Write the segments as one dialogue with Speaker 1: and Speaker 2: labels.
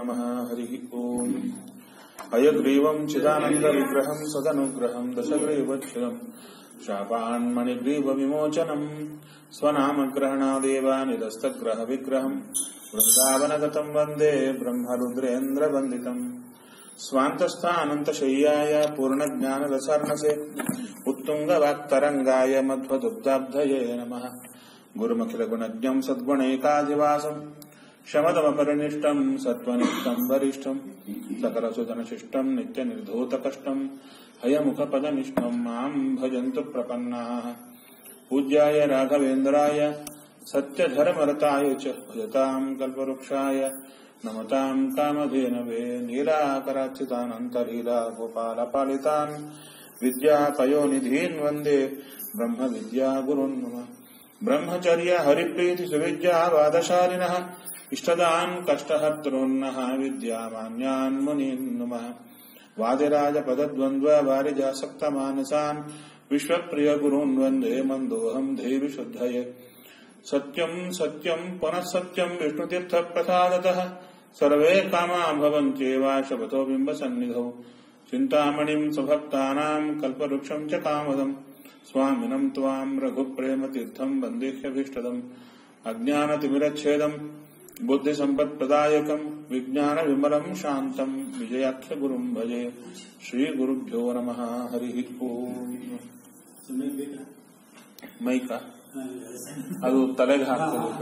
Speaker 1: नमः हरिः ओम् अयग्रीवम् चिदानन्दविग्रहम् सदनुग्रहम् दशग्रीवच्छिरम् शापान्मणिग्रीवविमोचनम् स्वनामग्रहणादेव निरस्तग्रहविग्रहम् वृन्दावनगतम् वन्दे ब्रह्मरुद्रेन्द्रवन्दितम् स्वान्तस्थानन्तशय्याय पूर्णज्ञानरसार्णसे उत्तुङ्गवाक्तरङ्गाय मध्वदुग्धाब्धये नमः गुरुमखिलगुणज्ञम् सद्गुणैकाधिवासम् शमदमपरिनिष्टम् सत्त्वनिष्ठम् वरिष्ठम् सकलसुधनशिष्टम् नित्यनिर्धूतकष्टम् हयमुखपदनिष्ठम् माम् भजन्तु प्रपन्नाः पूज्याय राघवेन्द्राय सत्यधर्मरताय च भजताम् कल्पवृक्षाय नमताम् कामधेनवे नीलाकरार्चितानन्तलीला गोपालपालितान् विद्यापयोनिधीन् वन्दे ब्रह्मविद्यागुरुन् नमः ब्रह्मचर्य हरिप्रीति सुविद्या वादशालिनः इष्टदान् कष्टहर्तॄन्नः विद्यामान्यान् मुनीन् नमः वादिराजपदद्वन्द्व वारिजासक्तमानसान् विश्वप्रियगुरून् वन्दे मन्दोऽहम् देवि शुद्धये सत्यम् सत्यम् पुनः सत्यम् विष्णुतीर्थप्रसादतः सर्वे कामा भवन्त्येव शपथो बिम्बसन्निधौ चिन्तामणिम् सुभक्तानाम् कल्पवृक्षम् च कामदम् स्वामिनम् त्वाम् रघुप्रेमतीर्थम् वन्देह्यभीष्टदम् अज्ञानतिमिरच्छेदम् बुद्धिसम्पत्प्रदायकम् विज्ञानविमलम् शान्तम् विजयाख्यगुरुम् भजे श्रीगुरुभ्यो नमः हरिः ओम् ಮೈಕ ಅದು ತಲೆಗೆ ಹಾಕೋದು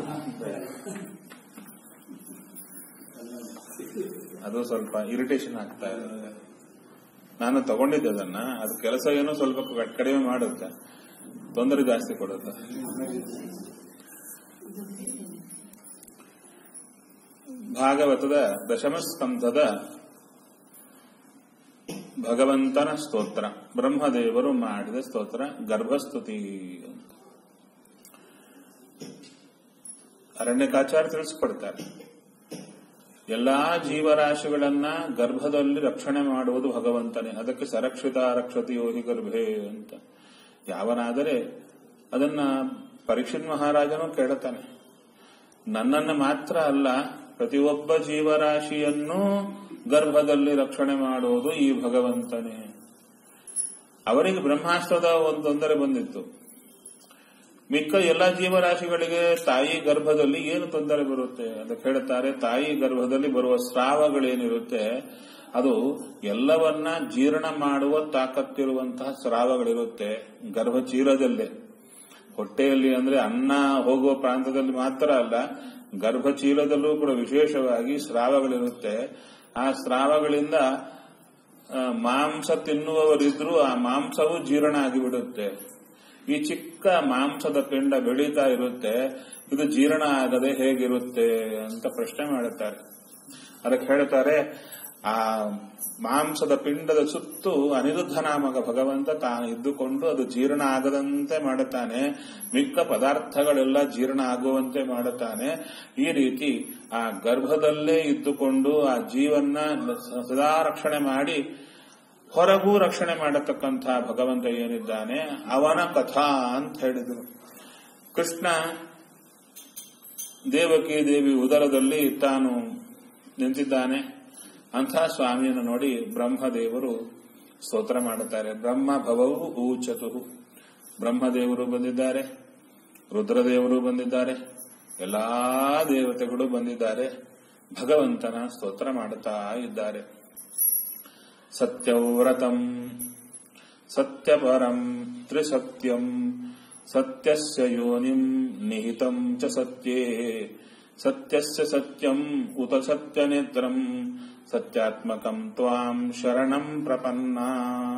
Speaker 1: ಅದು ಸ್ವಲ್ಪ ಇರಿಟೇಷನ್ ಆಗ್ತಾ ಇದೆ ನಾನು ತಗೊಂಡಿದ್ದೆ ಅದನ್ನ ಅದು ಕೆಲಸ ಏನೋ ಸ್ವಲ್ಪ ಕಡಿಮೆ ಮಾಡುತ್ತೆ ತೊಂದರೆ ಜಾಸ್ತಿ ಕೊಡುತ್ತೆ ಭಾಗವತದ ದಶಮ ಸ್ಕಂಧದ ಭಗವಂತನ ಸ್ತೋತ್ರ ಬ್ರಹ್ಮದೇವರು ಮಾಡಿದ ಸ್ತೋತ್ರ ಗರ್ಭಸ್ತುತಿ ಅಂತ ಅರಣ್ಯಕಾಚಾರ ತಿಳಿಸ್ಕೊಡ್ತಾರೆ ಎಲ್ಲಾ ಜೀವರಾಶಿಗಳನ್ನ ಗರ್ಭದಲ್ಲಿ ರಕ್ಷಣೆ ಮಾಡುವುದು ಭಗವಂತನೇ ಅದಕ್ಕೆ ಸರಕ್ಷಿತ ರಕ್ಷತಿಯೋ ಹಿ ಗರ್ಭೆ ಅಂತ ಯಾವನಾದರೆ ಅದನ್ನ ಪರೀಕ್ಷಿತ್ ಮಹಾರಾಜನು ಕೇಳುತ್ತಾನೆ ನನ್ನನ್ನು ಮಾತ್ರ ಅಲ್ಲ ಪ್ರತಿಯೊಬ್ಬ ಜೀವರಾಶಿಯನ್ನೂ ಗರ್ಭದಲ್ಲಿ ರಕ್ಷಣೆ ಮಾಡುವುದು ಈ ಭಗವಂತನೇ ಅವರಿಗೆ ಬ್ರಹ್ಮಾಸ್ತ್ರದ ಒಂದು ತೊಂದರೆ ಬಂದಿತ್ತು ಮಿಕ್ಕ ಎಲ್ಲ ಜೀವರಾಶಿಗಳಿಗೆ ತಾಯಿ ಗರ್ಭದಲ್ಲಿ ಏನು ತೊಂದರೆ ಬರುತ್ತೆ ಅದಕ್ಕೆ ಹೇಳುತ್ತಾರೆ ತಾಯಿ ಗರ್ಭದಲ್ಲಿ ಬರುವ ಸ್ರಾವಗಳೇನಿರುತ್ತೆ ಅದು ಎಲ್ಲವನ್ನ ಜೀರ್ಣ ಮಾಡುವ ತಾಕತ್ತಿರುವಂತಹ ಸ್ರಾವಗಳಿರುತ್ತೆ ಗರ್ಭ ಚೀಲದಲ್ಲೇ ಹೊಟ್ಟೆಯಲ್ಲಿ ಅಂದ್ರೆ ಅನ್ನ ಹೋಗುವ ಪ್ರಾಂತದಲ್ಲಿ ಮಾತ್ರ ಅಲ್ಲ ಗರ್ಭ ಚೀಲದಲ್ಲೂ ಕೂಡ ವಿಶೇಷವಾಗಿ ಸ್ರಾವಗಳಿರುತ್ತೆ ಆ ಸ್ರಾವಗಳಿಂದ ಮಾಂಸ ತಿನ್ನುವವರಿದ್ರೂ ಆ ಮಾಂಸವು ಜೀರ್ಣ ಆಗಿಬಿಡುತ್ತೆ ಈ ಚಿಕ್ಕ ಮಾಂಸದ ಪಿಂಡ ಬೆಳೀತಾ ಇರುತ್ತೆ ಇದು ಜೀರ್ಣ ಆಗದೆ ಹೇಗಿರುತ್ತೆ ಅಂತ ಪ್ರಶ್ನೆ ಮಾಡುತ್ತಾರೆ ಅದಕ್ಕೆ ಹೇಳ್ತಾರೆ ಆ ಮಾಂಸದ ಪಿಂಡದ ಸುತ್ತು ಅನಿರುದ್ಧ ನಾಮಕ ಭಗವಂತ ತಾನು ಇದ್ದುಕೊಂಡು ಅದು ಜೀರ್ಣ ಆಗದಂತೆ ಮಾಡುತ್ತಾನೆ ಮಿಕ್ಕ ಪದಾರ್ಥಗಳೆಲ್ಲ ಜೀರ್ಣ ಆಗುವಂತೆ ಮಾಡುತ್ತಾನೆ ಈ ರೀತಿ ಆ ಗರ್ಭದಲ್ಲೇ ಇದ್ದುಕೊಂಡು ಆ ಜೀವನ್ನ ಸದಾ ರಕ್ಷಣೆ ಮಾಡಿ ಹೊರಗೂ ರಕ್ಷಣೆ ಮಾಡತಕ್ಕಂಥ ಭಗವಂತ ಏನಿದ್ದಾನೆ ಅವನ ಕಥಾ ಅಂತ ಹೇಳಿದರು ಕೃಷ್ಣ ದೇವಕಿ ದೇವಿ ಉದರದಲ್ಲಿ ತಾನು ನಿಂತಿದ್ದಾನೆ ಅಂಥ ಸ್ವಾಮಿಯನ್ನು ನೋಡಿ ಬ್ರಹ್ಮದೇವರು ಸ್ತೋತ್ರ ಮಾಡುತ್ತಾರೆ ಬ್ರಹ್ಮ ಭವವು ಊಚತು ಬ್ರಹ್ಮದೇವರು ಬಂದಿದ್ದಾರೆ ರುದ್ರದೇವರು ಬಂದಿದ್ದಾರೆ ಎಲ್ಲಾ ದೇವತೆಗಳು ಬಂದಿದ್ದಾರೆ ಭಗವಂತನ ಸ್ತೋತ್ರ ಮಾಡುತ್ತಾ ಇದ್ದಾರೆ ಸತ್ಯವ್ರತಂ ಸತ್ಯಪರಂ ತ್ರಿಸತ್ಯಂ ಸತ್ಯಸ್ಯ ಯೋನಿಂ ನಿಹಿತಂ ಚ ಸತ್ಯೇ ಸತ್ಯಸ್ಯ ಸತ್ಯಂ ಉತ ಸತ್ಯನೇತ್ರಂ ಸತ್ಯಾತ್ಮಕಂ ತ್ವಾಂ ಶರಣಂ ಪ್ರಪನ್ನಾ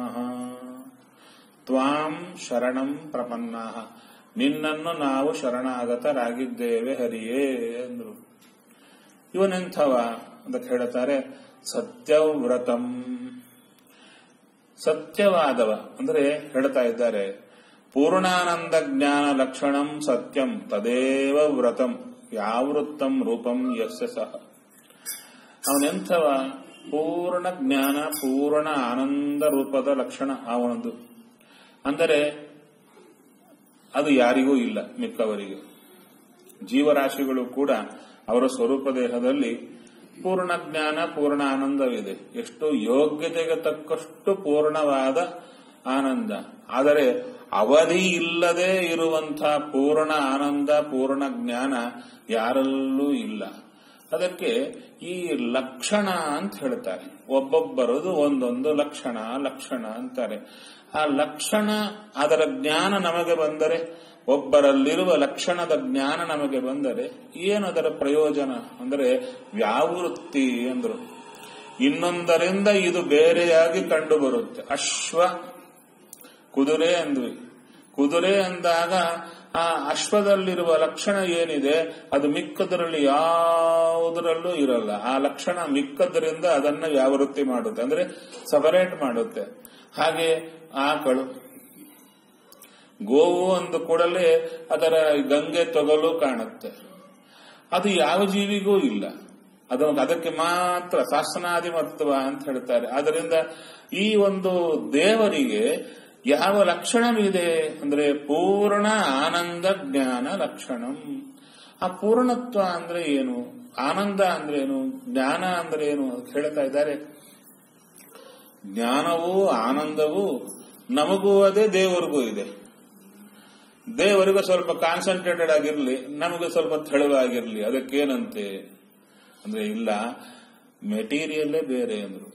Speaker 1: ತ್ವಾಂ ಶರಣಂ ಪ್ರಪನ್ನಾ ನಿನ್ನನ್ನು ನಾವು ಶರಣಾಗತರಾಗಿದ್ದೇವೆ ಹರಿಯೇ ಅಂದ್ರು ಇವನೆಂಥವ ಅಂತ ಹೇಳ್ತಾರೆ ಸತ್ಯವ್ರತಂ ಸತ್ಯವಾದವ ಅಂದ್ರೆ ಹೇಳ್ತಾ ಇದ್ದಾರೆ ಪೂರ್ಣಾನಂದ ಜ್ಞಾನ ಲಕ್ಷಣಂ ಸತ್ಯಂ ತದೇವ ವ್ರತಂ ಯಾವೃತ್ತಂ ರೂಪಂ ಯಸ್ಯ ಸಹ ಅವನೆಂಥವ ಪೂರ್ಣ ಜ್ಞಾನ ಪೂರ್ಣ ಆನಂದ ರೂಪದ ಲಕ್ಷಣ ಅವನದು ಅಂದರೆ ಅದು ಯಾರಿಗೂ ಇಲ್ಲ ಮಿಕ್ಕವರಿಗೆ ಜೀವರಾಶಿಗಳು ಕೂಡ ಅವರ ಸ್ವರೂಪ ದೇಹದಲ್ಲಿ ಪೂರ್ಣ ಜ್ಞಾನ ಪೂರ್ಣ ಆನಂದವಿದೆ ಎಷ್ಟು ಯೋಗ್ಯತೆಗೆ ತಕ್ಕಷ್ಟು ಪೂರ್ಣವಾದ ಆನಂದ ಆದರೆ ಅವಧಿ ಇಲ್ಲದೆ ಇರುವಂತಹ ಪೂರ್ಣ ಆನಂದ ಪೂರ್ಣ ಜ್ಞಾನ ಯಾರಲ್ಲೂ ಇಲ್ಲ ಅದಕ್ಕೆ ಈ ಲಕ್ಷಣ ಅಂತ ಹೇಳ್ತಾರೆ ಒಬ್ಬೊಬ್ಬರದು ಒಂದೊಂದು ಲಕ್ಷಣ ಲಕ್ಷಣ ಅಂತಾರೆ ಆ ಲಕ್ಷಣ ಅದರ ಜ್ಞಾನ ನಮಗೆ ಬಂದರೆ ಒಬ್ಬರಲ್ಲಿರುವ ಲಕ್ಷಣದ ಜ್ಞಾನ ನಮಗೆ ಬಂದರೆ ಏನದರ ಪ್ರಯೋಜನ ಅಂದರೆ ವ್ಯಾವೃತ್ತಿ ಅಂದ್ರು ಇನ್ನೊಂದರಿಂದ ಇದು ಬೇರೆಯಾಗಿ ಕಂಡು ಬರುತ್ತೆ ಅಶ್ವ ಕುದುರೆ ಅಂದ್ವಿ ಕುದುರೆ ಅಂದಾಗ ಆ ಅಶ್ವದಲ್ಲಿರುವ ಲಕ್ಷಣ ಏನಿದೆ ಅದು ಮಿಕ್ಕದರಲ್ಲಿ ಯಾವುದರಲ್ಲೂ ಇರಲ್ಲ ಆ ಲಕ್ಷಣ ಮಿಕ್ಕದರಿಂದ ಅದನ್ನ ವ್ಯಾವೃತ್ತಿ ಮಾಡುತ್ತೆ ಅಂದ್ರೆ ಸಪರೇಟ್ ಮಾಡುತ್ತೆ ಹಾಗೆ ಆಕಳು ಗೋವು ಅಂದ ಕೂಡಲೇ ಅದರ ಗಂಗೆ ತೊಗಲು ಕಾಣುತ್ತೆ ಅದು ಯಾವ ಜೀವಿಗೂ ಇಲ್ಲ ಅದು ಅದಕ್ಕೆ ಮಾತ್ರ ಶಾಸನಾಧಿಮತ್ವ ಅಂತ ಹೇಳ್ತಾರೆ ಅದರಿಂದ ಈ ಒಂದು ದೇವರಿಗೆ ಯಾವ ಲಕ್ಷಣವಿದೆ ಅಂದ್ರೆ ಪೂರ್ಣ ಆನಂದ ಜ್ಞಾನ ಲಕ್ಷಣಂ ಆ ಪೂರ್ಣತ್ವ ಅಂದ್ರೆ ಏನು ಆನಂದ ಅಂದ್ರೆ ಏನು ಜ್ಞಾನ ಅಂದ್ರೆ ಏನು ಅಂತ ಹೇಳ್ತಾ ಇದ್ದಾರೆ ಜ್ಞಾನವೂ ಆನಂದವೂ ನಮಗೂ ಅದೇ ದೇವರಿಗೂ ಇದೆ ದೇವರಿಗೂ ಸ್ವಲ್ಪ ಕಾನ್ಸಂಟ್ರೇಟೆಡ್ ಆಗಿರ್ಲಿ ನಮಗೆ ಸ್ವಲ್ಪ ತೆಳುವಾಗಿರ್ಲಿ ಅದಕ್ಕೇನಂತೆ ಅಂದ್ರೆ ಇಲ್ಲ ಮೆಟೀರಿಯಲ್ಲೇ ಬೇರೆ ಅಂದ್ರು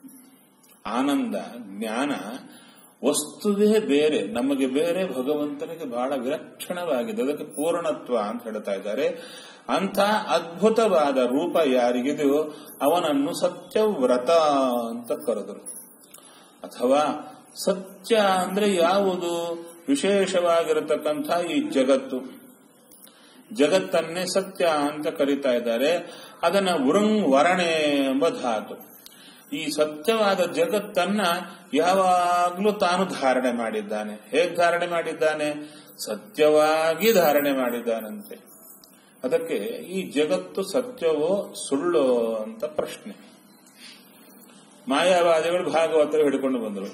Speaker 1: ಆನಂದ ಜ್ಞಾನ ವಸ್ತುವೇ ಬೇರೆ ನಮಗೆ ಬೇರೆ ಭಗವಂತನಿಗೆ ಬಹಳ ವಿಲಕ್ಷಣವಾಗಿದೆ ಅದಕ್ಕೆ ಪೂರ್ಣತ್ವ ಅಂತ ಹೇಳ್ತಾ ಇದ್ದಾರೆ ಅಂಥ ಅದ್ಭುತವಾದ ರೂಪ ಯಾರಿಗಿದೆಯೋ ಅವನನ್ನು ಸತ್ಯವ್ರತ ಅಂತ ಕರೆದರು ಅಥವಾ ಸತ್ಯ ಅಂದ್ರೆ ಯಾವುದು ವಿಶೇಷವಾಗಿರತಕ್ಕಂಥ ಈ ಜಗತ್ತು ಜಗತ್ತನ್ನೇ ಸತ್ಯ ಅಂತ ಕರೀತಾ ಇದ್ದಾರೆ ಅದನ್ನ ಉರುಂಗ್ ವರಣೆ ಎಂಬ ಧಾತು ಈ ಸತ್ಯವಾದ ಜಗತ್ತನ್ನ ಯಾವಾಗ್ಲೂ ತಾನು ಧಾರಣೆ ಮಾಡಿದ್ದಾನೆ ಹೇಗೆ ಧಾರಣೆ ಮಾಡಿದ್ದಾನೆ ಸತ್ಯವಾಗಿ ಧಾರಣೆ ಮಾಡಿದ್ದಾನಂತೆ ಅದಕ್ಕೆ ಈ ಜಗತ್ತು ಸತ್ಯವೋ ಸುಳ್ಳೋ ಅಂತ ಪ್ರಶ್ನೆ ಮಾಯಾವಾದಿಗಳು ಭಾಗವತರು ಹಿಡ್ಕೊಂಡು ಬಂದರು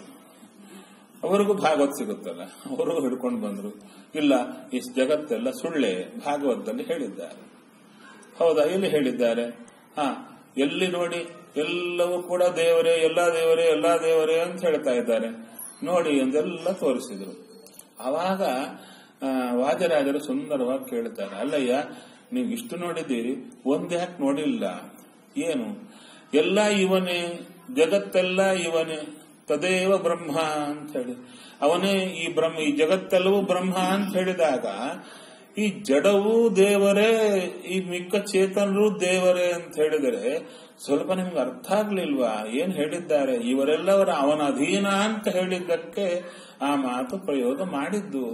Speaker 1: ಅವರಿಗೂ ಭಾಗವತ್ ಸಿಗುತ್ತಲ್ಲ ಅವರು ಹಿಡ್ಕೊಂಡು ಬಂದ್ರು ಇಲ್ಲ ಈ ಜಗತ್ತೆಲ್ಲ ಸುಳ್ಳೆ ಭಾಗವತದಲ್ಲಿ ಹೇಳಿದ್ದಾರೆ ಹೌದಾ ಎಲ್ಲಿ ಹೇಳಿದ್ದಾರೆ ಹಾ ಎಲ್ಲಿ ನೋಡಿ ಎಲ್ಲವೂ ಕೂಡ ದೇವರೇ ಎಲ್ಲಾ ದೇವರೇ ಎಲ್ಲಾ ದೇವರೇ ಅಂತ ಹೇಳ್ತಾ ಇದ್ದಾರೆ ನೋಡಿ ಎಂದೆಲ್ಲ ತೋರಿಸಿದ್ರು ಆವಾಗ ಆ, ವಾಜರಾಜರು ಸುಂದರವಾಗಿ ಕೇಳ್ತಾರೆ ಅಲ್ಲಯ್ಯ ನೀವು ಇಷ್ಟು ನೋಡಿದ್ದೀರಿ ಒಂದ್ಯಾಕೆ ನೋಡಿಲ್ಲ ಏನು ಎಲ್ಲ ಇವನೇ ಜಗತ್ತೆಲ್ಲ ಇವನೇ ತದೇವ ಬ್ರಹ್ಮ ಅಂತ ಹೇಳಿ ಅವನೇ ಈ ಬ್ರಹ್ಮ ಈ ಜಗತ್ತೆಲ್ಲವೂ ಬ್ರಹ್ಮ ಅಂತ ಹೇಳಿದಾಗ ಈ ಜಡವೂ ದೇವರೇ ಈ ಮಿಕ್ಕ ಚೇತನರು ದೇವರೇ ಅಂತ ಹೇಳಿದರೆ ಸ್ವಲ್ಪ ನಿಮ್ಗೆ ಅರ್ಥ ಆಗ್ಲಿಲ್ವಾ ಏನ್ ಹೇಳಿದ್ದಾರೆ ಇವರೆಲ್ಲವರ ಅವನ ಅಧೀನ ಅಂತ ಹೇಳಿದ್ದಕ್ಕೆ ಆ ಮಾತು ಪ್ರಯೋಗ ಮಾಡಿದ್ದು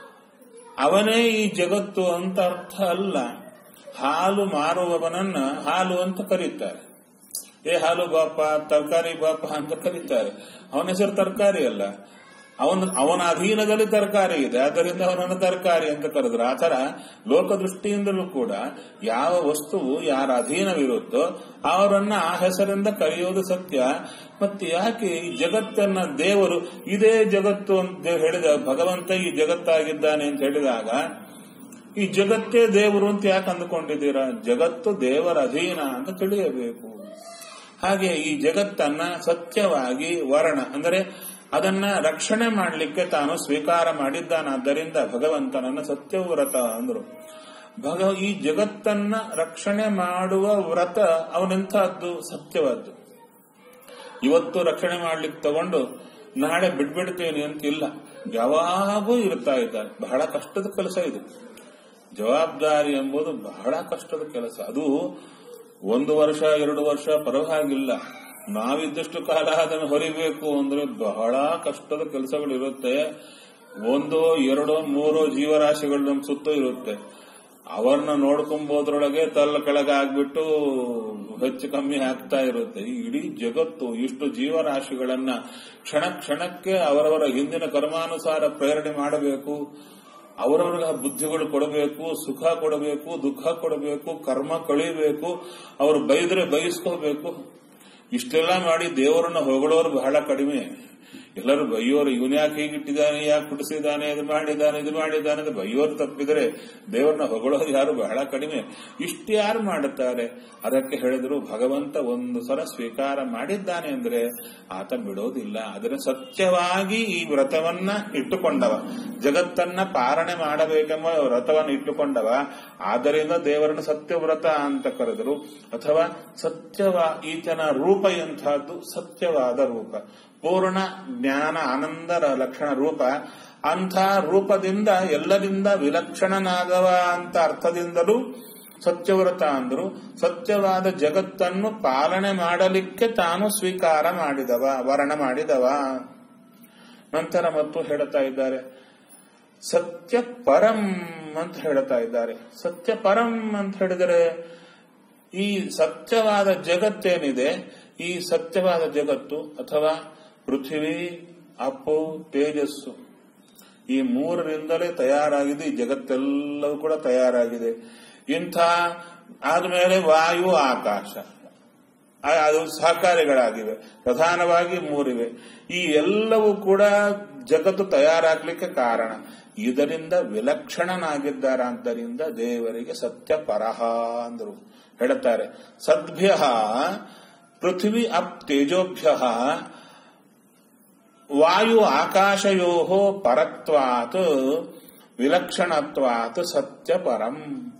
Speaker 1: ಅವನೇ ಈ ಜಗತ್ತು ಅಂತ ಅರ್ಥ ಅಲ್ಲ ಹಾಲು ಮಾರುವವನನ್ನ ಹಾಲು ಅಂತ ಕರೀತಾರೆ ಏ ಹಾಲು ಬಾಪ ತರಕಾರಿ ಬಾಪ ಅಂತ ಕರೀತಾರೆ ಅವನ ಹೆಸರು ತರಕಾರಿ ಅಲ್ಲ ಅವನ ಅವನ ಅಧೀನದಲ್ಲಿ ತರಕಾರಿ ಇದೆ ಆದ್ದರಿಂದ ಅವನನ್ನು ತರಕಾರಿ ಅಂತ ಕರೆದ್ರು ಆ ತರ ಲೋಕದೃಷ್ಟಿಯಿಂದಲೂ ಕೂಡ ಯಾವ ವಸ್ತುವು ಯಾರ ಅಧೀನವಿರುತ್ತೋ ಅವರನ್ನ ಆ ಹೆಸರಿಂದ ಕರೆಯೋದು ಸತ್ಯ ಮತ್ತೆ ಯಾಕೆ ಈ ಜಗತ್ತನ್ನ ದೇವರು ಇದೇ ಜಗತ್ತು ಅಂತ ಹೇಳಿದ ಭಗವಂತ ಈ ಜಗತ್ತಾಗಿದ್ದಾನೆ ಅಂತ ಹೇಳಿದಾಗ ಈ ಜಗತ್ತೇ ದೇವರು ಅಂತ ಯಾಕೆ ಅಂದುಕೊಂಡಿದ್ದೀರಾ ಜಗತ್ತು ದೇವರ ಅಧೀನ ಅಂತ ತಿಳಿಯಬೇಕು ಹಾಗೆ ಈ ಜಗತ್ತನ್ನ ಸತ್ಯವಾಗಿ ವರ್ಣ ಅಂದರೆ ಅದನ್ನ ರಕ್ಷಣೆ ಮಾಡಲಿಕ್ಕೆ ತಾನು ಸ್ವೀಕಾರ ಮಾಡಿದ್ದಾನಾದ್ದರಿಂದ ಭಗವಂತನನ್ನ ಸತ್ಯವ್ರತ ಅಂದ್ರು ಭಗ ಈ ಜಗತ್ತನ್ನ ರಕ್ಷಣೆ ಮಾಡುವ ವ್ರತ ಅವನೆಂಥದ್ದು ಸತ್ಯವಾದ್ದು ಇವತ್ತು ರಕ್ಷಣೆ ಮಾಡ್ಲಿಕ್ಕೆ ತಗೊಂಡು ನಾಳೆ ಬಿಡ್ಬಿಡ್ತೇನೆ ಅಂತ ಇಲ್ಲ ಯಾವಾಗೂ ಇರ್ತಾ ಇದ್ದಾರೆ ಬಹಳ ಕಷ್ಟದ ಕೆಲಸ ಇದು ಜವಾಬ್ದಾರಿ ಎಂಬುದು ಬಹಳ ಕಷ್ಟದ ಕೆಲಸ ಅದು ಒಂದು ವರ್ಷ ಎರಡು ವರ್ಷ ಪರವಾಗಿಲ್ಲ ನಾವಿದ್ದಷ್ಟು ಕಾಲ ಅದನ್ನು ಹೊರಿಬೇಕು ಅಂದ್ರೆ ಬಹಳ ಕಷ್ಟದ ಕೆಲಸಗಳು ಇರುತ್ತೆ ಒಂದು ಎರಡೋ ಮೂರೋ ಜೀವರಾಶಿಗಳು ನಮ್ಮ ಸುತ್ತ ಇರುತ್ತೆ ಅವರನ್ನ ನೋಡ್ಕೊಂಬೋದ್ರೊಳಗೆ ತಲ್ಲ ಕೆಳಗೆ ಆಗ್ಬಿಟ್ಟು ಹೆಚ್ಚು ಕಮ್ಮಿ ಆಗ್ತಾ ಇರುತ್ತೆ ಈ ಇಡೀ ಜಗತ್ತು ಇಷ್ಟು ಜೀವರಾಶಿಗಳನ್ನ ಕ್ಷಣ ಕ್ಷಣಕ್ಕೆ ಅವರವರ ಹಿಂದಿನ ಕರ್ಮಾನುಸಾರ ಪ್ರೇರಣೆ ಮಾಡಬೇಕು ಅವರವರ ಬುದ್ಧಿಗಳು ಕೊಡಬೇಕು ಸುಖ ಕೊಡಬೇಕು ದುಃಖ ಕೊಡಬೇಕು ಕರ್ಮ ಕಳಿಬೇಕು ಅವರು ಬೈದ್ರೆ ಬಯಸ್ಕೋಬೇಕು ಇಷ್ಟೆಲ್ಲ ಮಾಡಿ ದೇವರನ್ನ ಹೊಗಳೋರು ಬಹಳ ಕಡಿಮೆ ಎಲ್ಲರೂ ಬೈಯೋರು ಇವನ್ ಯಾಕೆ ಹೀಗಿಟ್ಟಿದ್ದಾನೆ ಯಾಕೆ ಹುಟ್ಟಿಸಿದ್ದಾನೆ ಇದು ಮಾಡಿದ್ದಾನೆ ಇದು ಮಾಡಿದ್ದಾನೆ ಅಂತ ಬೈಯೋರು ತಪ್ಪಿದರೆ ದೇವರನ್ನ ಹೊಗಳೋರು ಯಾರು ಬಹಳ ಕಡಿಮೆ ಇಷ್ಟು ಯಾರು ಮಾಡುತ್ತಾರೆ ಅದಕ್ಕೆ ಹೇಳಿದ್ರು ಭಗವಂತ ಒಂದು ಸಲ ಸ್ವೀಕಾರ ಮಾಡಿದ್ದಾನೆ ಅಂದ್ರೆ ಆತ ಬಿಡೋದಿಲ್ಲ ಅದರ ಸತ್ಯವಾಗಿ ಈ ವ್ರತವನ್ನ ಇಟ್ಟುಕೊಂಡವ ಜಗತ್ತನ್ನ ಪಾಲನೆ ಮಾಡಬೇಕೆಂಬ ವ್ರತವನ್ನು ಇಟ್ಟುಕೊಂಡವ ಆದ್ದರಿಂದ ದೇವರನ್ನು ಸತ್ಯವ್ರತ ಅಂತ ಕರೆದರು ಅಥವಾ ಸತ್ಯವ ಈತನ ರೂಪ ಎಂಥದ್ದು ಸತ್ಯವಾದ ರೂಪ ಪೂರ್ಣ ಜ್ಞಾನ ಆನಂದರ ಲಕ್ಷಣ ರೂಪ ಅಂಥ ರೂಪದಿಂದ ಎಲ್ಲರಿಂದ ವಿಲಕ್ಷಣನಾದವ ಅಂತ ಅರ್ಥದಿಂದಲೂ ಸತ್ಯವ್ರತ ಅಂದ್ರು ಸತ್ಯವಾದ ಜಗತ್ತನ್ನು ಪಾಲನೆ ಮಾಡಲಿಕ್ಕೆ ತಾನು ಸ್ವೀಕಾರ ಮಾಡಿದವ ವರಣ ಮಾಡಿದವ ನಂತರ ಮತ್ತು ಹೇಳುತ್ತಾ ಇದ್ದಾರೆ ಸತ್ಯ ಪರಂ ಅಂತ ಹೇಳ್ತಾ ಇದ್ದಾರೆ ಸತ್ಯ ಪರಂ ಅಂತ ಹೇಳಿದರೆ ಈ ಸತ್ಯವಾದ ಜಗತ್ತೇನಿದೆ ಈ ಸತ್ಯವಾದ ಜಗತ್ತು ಅಥವಾ ಪೃಥ್ವಿ ಅಪ್ಪು ತೇಜಸ್ಸು ಈ ಮೂರರಿಂದಲೇ ತಯಾರಾಗಿದೆ ಈ ಜಗತ್ತೆಲ್ಲವೂ ಕೂಡ ತಯಾರಾಗಿದೆ ಇಂಥ ಆದ್ಮೇಲೆ ವಾಯು ಆಕಾಶ ಆ- ಅದು ಸಹಕಾರಿಗಳಾಗಿವೆ ಪ್ರಧಾನವಾಗಿ ಮೂರಿವೆ ಈ ಎಲ್ಲವೂ ಕೂಡ ಜಗತ್ತು ತಯಾರಾಗ್ಲಿಕ್ಕೆ ಕಾರಣ ಇದರಿಂದ ವಿಲಕ್ಷಣನಾಗಿದ್ದಾರಾದ್ದರಿಂದ ದೇವರಿಗೆ ಸತ್ಯ ಪರಹ ಅಂದರು ಹೇಳುತ್ತಾರೆ ಸದ್ಭ್ಯ ಪೃಥ್ವಿ ಅಪ್ ತೇಜೋಭ್ಯ ವಾಯು ಆಕಾಶಯೋ ಪರತ್ವಾತ್ ವಿಲಕ್ಷಣತ್ವಾತ್ ಸತ್ಯ ಪರಂ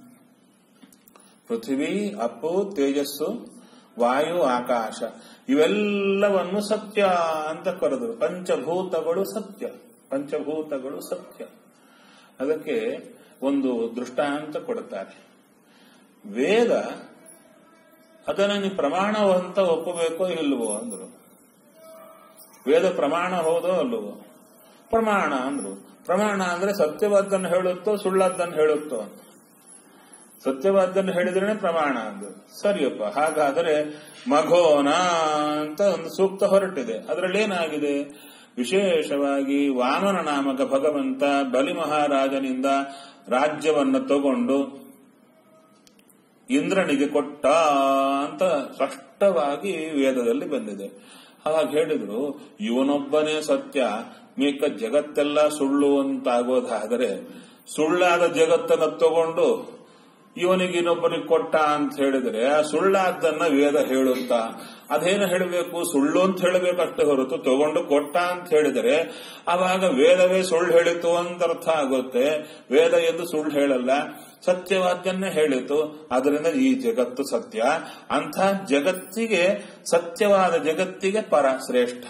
Speaker 1: ಪೃಥ್ವಿ ಅಪ್ಪು ತೇಜಸ್ಸು ವಾಯು ಆಕಾಶ ಇವೆಲ್ಲವನ್ನು ಸತ್ಯ ಅಂತ ಕರೆದರು ಪಂಚಭೂತಗಳು ಸತ್ಯ ಪಂಚಭೂತಗಳು ಸತ್ಯ ಅದಕ್ಕೆ ಒಂದು ದೃಷ್ಟಾಂತ ಕೊಡುತ್ತಾರೆ ವೇದ ಅದನ್ನು ನೀವು ಪ್ರಮಾಣವಂತ ಒಪ್ಪಬೇಕೋ ಇಲ್ವೋ ಅಂದ್ರು ವೇದ ಪ್ರಮಾಣ ಹೌದೋ ಅಲ್ವೋ ಪ್ರಮಾಣ ಅಂದ್ರು ಪ್ರಮಾಣ ಅಂದ್ರೆ ಸತ್ಯವಾದ್ದನ್ನು ಹೇಳುತ್ತೋ ಸುಳ್ಳದ್ದನ್ನು ಹೇಳುತ್ತೋ ಅಂತ ಸತ್ಯವಾದ್ದನ್ನು ಹೇಳಿದ್ರೇನೆ ಪ್ರಮಾಣ ಅಂದ್ರು ಸರಿಯಪ್ಪ ಹಾಗಾದರೆ ಮಘೋನ ಅಂತ ಒಂದು ಸೂಕ್ತ ಹೊರಟಿದೆ ಅದರಲ್ಲಿ ಏನಾಗಿದೆ ವಿಶೇಷವಾಗಿ ವಾಮನ ನಾಮಕ ಭಗವಂತ ಬಲಿ ಮಹಾರಾಜನಿಂದ ರಾಜ್ಯವನ್ನ ತಗೊಂಡು ಇಂದ್ರನಿಗೆ ಕೊಟ್ಟ ಅಂತ ಸ್ಪಷ್ಟವಾಗಿ ವೇದದಲ್ಲಿ ಬಂದಿದೆ ಹಾಗೆ ಹೇಳಿದ್ರು ಇವನೊಬ್ಬನೇ ಸತ್ಯ ಮಿಕ್ಕ ಜಗತ್ತೆಲ್ಲ ಸುಳ್ಳು ಅಂತಾಗೋದಾದರೆ ಸುಳ್ಳಾದ ಜಗತ್ತನ್ನ ತಗೊಂಡು ಇವನಿಗೆ ಇನ್ನೊಬ್ಬನಿಗೆ ಕೊಟ್ಟ ಅಂತ ಹೇಳಿದ್ರೆ ಆ ಸುಳ್ಳಾದ್ದನ್ನ ವೇದ ಹೇಳುತ್ತಾ ಅದೇನು ಹೇಳಬೇಕು ಸುಳ್ಳು ಅಂತ ಹೇಳಬೇಕು ಅಷ್ಟೇ ಹೊರತು ತಗೊಂಡು ಕೊಟ್ಟ ಅಂತ ಹೇಳಿದರೆ ಆವಾಗ ವೇದವೇ ಸುಳ್ಳು ಹೇಳಿತು ಅಂತ ಅರ್ಥ ಆಗುತ್ತೆ ವೇದ ಎಂದು ಸುಳ್ಳು ಹೇಳಲ್ಲ ಸತ್ಯವಾದ್ದನ್ನೇ ಹೇಳಿತು ಅದರಿಂದ ಈ ಜಗತ್ತು ಸತ್ಯ ಅಂಥ ಜಗತ್ತಿಗೆ ಸತ್ಯವಾದ ಜಗತ್ತಿಗೆ ಪರ ಶ್ರೇಷ್ಠ